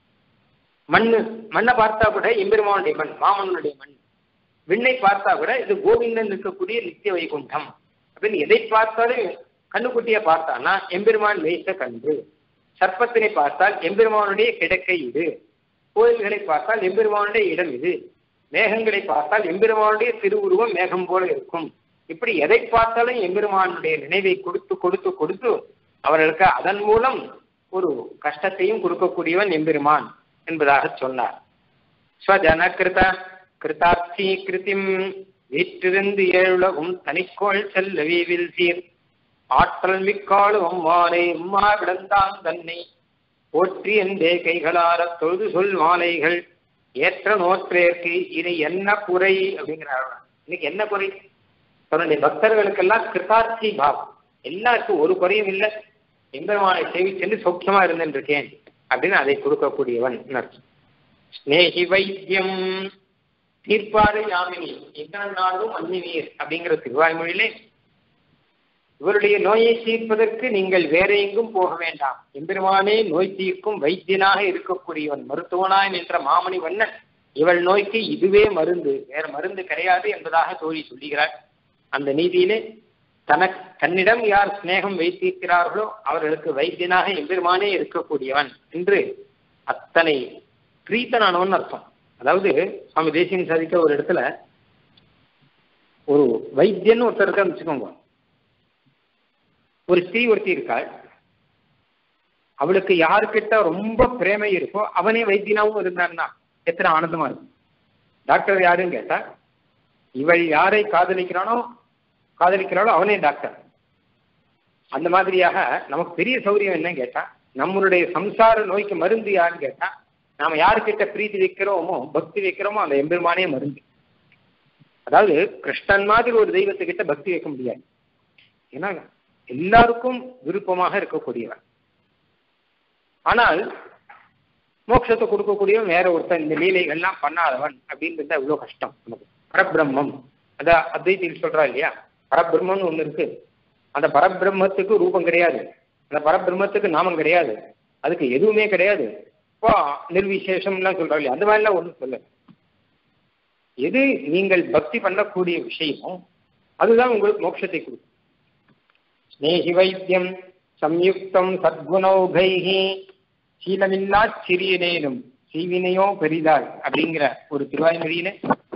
மண்ணு மண்ணை பார்த்தா கூட எம்பெருமானுடைய மண் மாமனுடைய மண் விண்ணை பார்த்தா கூட இது கோவிந்தன் இருக்கக்கூடிய நித்திய வைகுண்டம் அப்படின்னு எதை பார்த்தாலும் கண்ணுக்குட்டியை பார்த்தானா எம்பெருமான் மேய்த்த கன்று சர்ப்பத்தினை பார்த்தால் எம்பெருமானுடைய கிடக்கை இது கோயில்களை பார்த்தால் எம்பெருமானுடைய இடம் இது மேகங்களை பார்த்தால் எம்பெருமானுடைய திருவுருவம் மேகம் போல இருக்கும் இப்படி எதை பார்த்தாலும் எம்பெருமானுடைய நினைவை கொடுத்து கொடுத்து கொடுத்து அவர்களுக்கு அதன் மூலம் ஒரு கஷ்டத்தையும் கொடுக்கக்கூடியவன் எம்பெருமான் என்பதாக சொன்னார் ஸ்வஜன கிருத கிருதார்த்தி கிருத்திம் வீற்றிருந்து ஏழுலகும் தனிக்கோள் செல்ல வீவில் சீர் ஆற்றல் மிக்காலும் அம்மானை உம்மா விடந்தான் தன்னை போற்றி என்றே கைகளார தொழுது சொல் மாலைகள் ஏற்ற நோற்றேற்கு இனி என்ன குறை அப்படிங்கிறார் இன்னைக்கு என்ன குறை தன்னுடைய பக்தர்களுக்கெல்லாம் கிருதார்த்தி பாவம் எல்லாருக்கும் ஒரு குறையும் இல்லை எம்பெருமானை சேவிச்சென்று சௌக்கியமா இருந்திருக்கேன் அப்படின்னு அதை கொடுக்கக்கூடியவன் ஸ்னேகி வைத்தியம் தீர்ப்பாறு யாமினி இத்தனை நாளும் அந்நிவீர் அப்படிங்கிற திருவாய்மொழியிலே இவருடைய நோயை தீர்ப்பதற்கு நீங்கள் வேற எங்கும் போக வேண்டாம் எம்பெருமானே நோய் தீர்க்கும் வைத்தியனாக இருக்கக்கூடியவன் மருத்துவனாய் நின்ற மாமணி வண்ணன் இவள் நோய்க்கு இதுவே மருந்து வேற மருந்து கிடையாது என்பதாக தோழி சொல்லுகிறார் அந்த நீதியிலே தனக் தன்னிடம் யார் சிநேகம் வைத்திருக்கிறார்களோ அவர்களுக்கு வைத்தியனாக எம்பெருமானே இருக்கக்கூடியவன் என்று அத்தனை பிரீத்தனானவன் அர்த்தம் அதாவது சுவாமி தேசியன் சாதிக்க ஒரு இடத்துல ஒரு வைத்தியன் ஒருத்தர் இருக்கான்னு வச்சுக்கோங்க ஒரு ஸ்திரீ ஒருத்தி இருக்காள் அவளுக்கு யாருக்கிட்ட ரொம்ப பிரேமை இருக்கோ அவனே வைத்தியனாவும் இருந்தான்னா எத்தனை ஆனந்தமா இருக்கும் டாக்டர் யாருன்னு கேட்டா இவள் யாரை காதலிக்கிறானோ காதலிக்கிறாளோ அவனே டாக்டர் அந்த மாதிரியாக நமக்கு பெரிய சௌரியம் என்னன்னு கேட்டா நம்மளுடைய சம்சார நோய்க்கு மருந்து யாருன்னு கேட்டா நாம யாருக்கிட்ட பிரீத்தி வைக்கிறோமோ பக்தி வைக்கிறோமோ அந்த எம்பெருமானே மருந்து அதாவது கிருஷ்ணன் மாதிரி ஒரு தெய்வத்துக்கிட்ட பக்தி வைக்க முடியாது ஏன்னா எல்லாருக்கும் விருப்பமாக இருக்கக்கூடியவன் ஆனால் மோட்சத்தை கொடுக்கக்கூடியவன் வேற ஒருத்தன் இந்த லீலைகள்லாம் பண்ணாதவன் அப்படின்றது அவ்வளோ கஷ்டம் நமக்கு பரபிரம்மம் அதான் அத்வைத்தில் சொல்றா இல்லையா பரபிரம்மம்னு ஒன்று இருக்கு அந்த பரபிரம்மத்துக்கு ரூபம் கிடையாது அந்த பரபிரம்மத்துக்கு நாமம் கிடையாது அதுக்கு எதுவுமே கிடையாது இப்போ நிர்விசேஷம்லாம் சொல்றா இல்லையா அந்த மாதிரிலாம் ஒன்றும் சொல்ல எது நீங்கள் பக்தி பண்ணக்கூடிய விஷயமோ அதுதான் உங்களுக்கு மோட்சத்தை கொடுக்கும் ஸ்னேகி வைத்தியம் சம்யுக்தம் சத்குணௌகைகி சீலமில்லா சிறியனேனும் சீவினையோ பெரிதாள் அப்படிங்கிற ஒரு திருவாய்மொழியில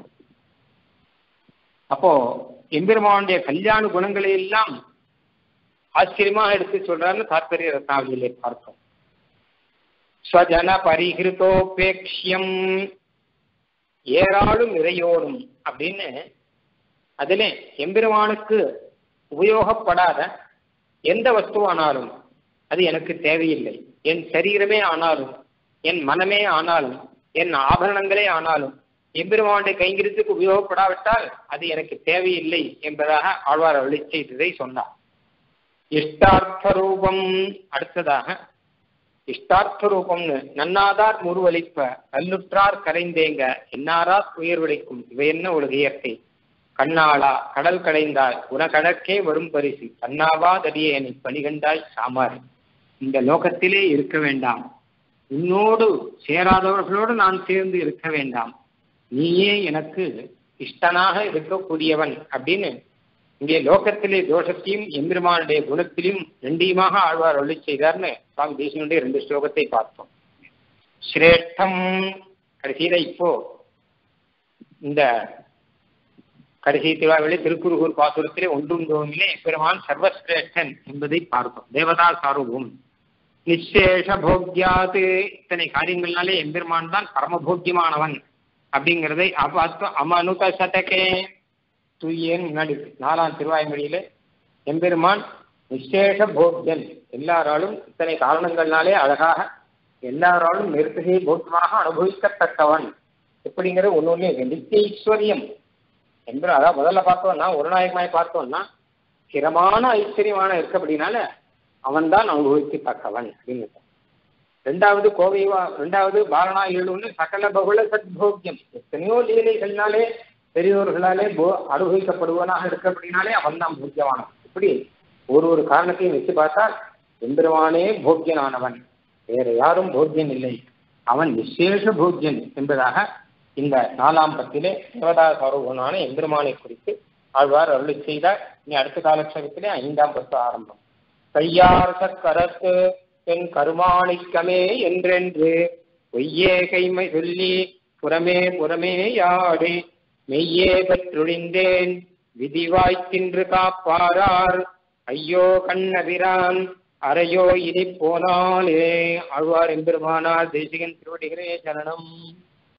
அப்போ எம்பெருமானுடைய கல்யாண குணங்களை எல்லாம் ஆச்சரியமாக எடுத்து சொல்றாருன்னு தாற்பரிய ரத்னாவளியிலே பார்த்தோம் ஸ்வஜன பரிகிருத்தோபேக்ஷியம் ஏராளும் இறையோடும் அப்படின்னு அதிலே எம்பெருமானுக்கு உபயோகப்படாத எந்த வஸ்துவானாலும் அது எனக்கு தேவையில்லை என் சரீரமே ஆனாலும் என் மனமே ஆனாலும் என் ஆபரணங்களே ஆனாலும் எம்பெருமானுடைய கைங்கிருத்துக்கு உபயோகப்படாவிட்டால் அது எனக்கு தேவையில்லை என்பதாக ஆழ்வார் அருளி செய்ததை சொன்னார் இஷ்டார்த்த ரூபம் அடுத்ததாக இஷ்டார்த்த ரூபம்னு நன்னாதார் முருவலிப்ப நல்லுற்றார் கரைந்தேங்க என்னாரார் உயர் விளைக்கும் இவை என்ன ஒரு இயற்கை கண்ணாளா கடல் கடைந்தாய் உனகடற்கே வரும் பரிசு தன்னாவா தடியேனை பணிகண்டாய் சாமார் இந்த லோகத்திலே இருக்க வேண்டாம் உன்னோடு சேராதவர்களோடு நான் சேர்ந்து இருக்க வேண்டாம் நீயே எனக்கு இஷ்டனாக இருக்கக்கூடியவன் அப்படின்னு இங்கே லோகத்திலே தோஷத்தையும் எம்பெருமானுடைய குணத்திலும் ரெண்டையுமாக ஆழ்வார் அருளி செய்தார்னு சுவாமி தேசியனுடைய ரெண்டு ஸ்லோகத்தை பார்த்தோம் சிரேஷ்டம் கடைசியில இப்போ இந்த கடைசி திருவாவிலே திருக்குறுகூர் பாசுரத்திலே ஒன்றும் தோமிலே பெருமான் சர்வசிரேஷ்டன் என்பதை பார்த்தோம் தேவதா சாரூபம் நிச்சேஷ போக்யாது இத்தனை காரியங்கள்னாலே எம்பெருமான் தான் பரமபோக்கியமானவன் அப்படிங்கிறதை பார்த்தோம் அமனுத சதகே தூயேன் முன்னாடி நாலாம் திருவாய்மொழியில எம்பெருமான் நிச்சேஷ போக்யன் எல்லாராலும் இத்தனை காரணங்கள்னாலே அழகாக எல்லாராலும் நெருக்கடியை போக்கியமாக அனுபவிக்கத்தக்கவன் எப்படிங்கிற ஒன்று ஒன்று நித்திய ஈஸ்வரியம் எம்பெரும் அதான் முதல்ல பார்த்தோம்னா ஒரு நாயகமாய் பார்த்தோம்னா ஸ்திரமான ஐஸ்வர்யமான இருக்க அப்படின்னால அவன் தான் அனுபவித்து தக்கவன் அப்படின்னு ரெண்டாவது கோவைவா ரெண்டாவது பாலனா ஏழுன்னு சகல பகுல சத்போக்கியம் எத்தனையோ லீலைகள்னாலே பெரியோர்களாலே போ அனுபவிக்கப்படுவனாக இருக்க அப்படின்னாலே அவன் தான் போக்கியமானவன் இப்படி ஒரு ஒரு காரணத்தையும் வச்சு பார்த்தால் எம்பெருமானே போக்கியனானவன் வேற யாரும் போக்கியன் இல்லை அவன் விசேஷ போக்கியன் என்பதாக இந்த நாலாம் பத்திலே தேவதா சௌரவனான எம்பெருமானை குறித்து ஆழ்வார் அருளி செய்தார் இனி அடுத்த காலட்சேபத்திலே ஐந்தாம் பத்து ஆரம்பம் கையார் சக்கரத்து என் கருமாணிக்கமே என்றென்று பொய்யே கைமை சொல்லி புறமே புறமே யாடி மெய்யே பெற்றொழிந்தேன் விதி வாய்க்கின்று காப்பாரார் ஐயோ கண்ணபிரான் அறையோ இனி போனாலே ஆழ்வார் எம்பெருமானார் தேசிகன் திருவடிகளே சரணம்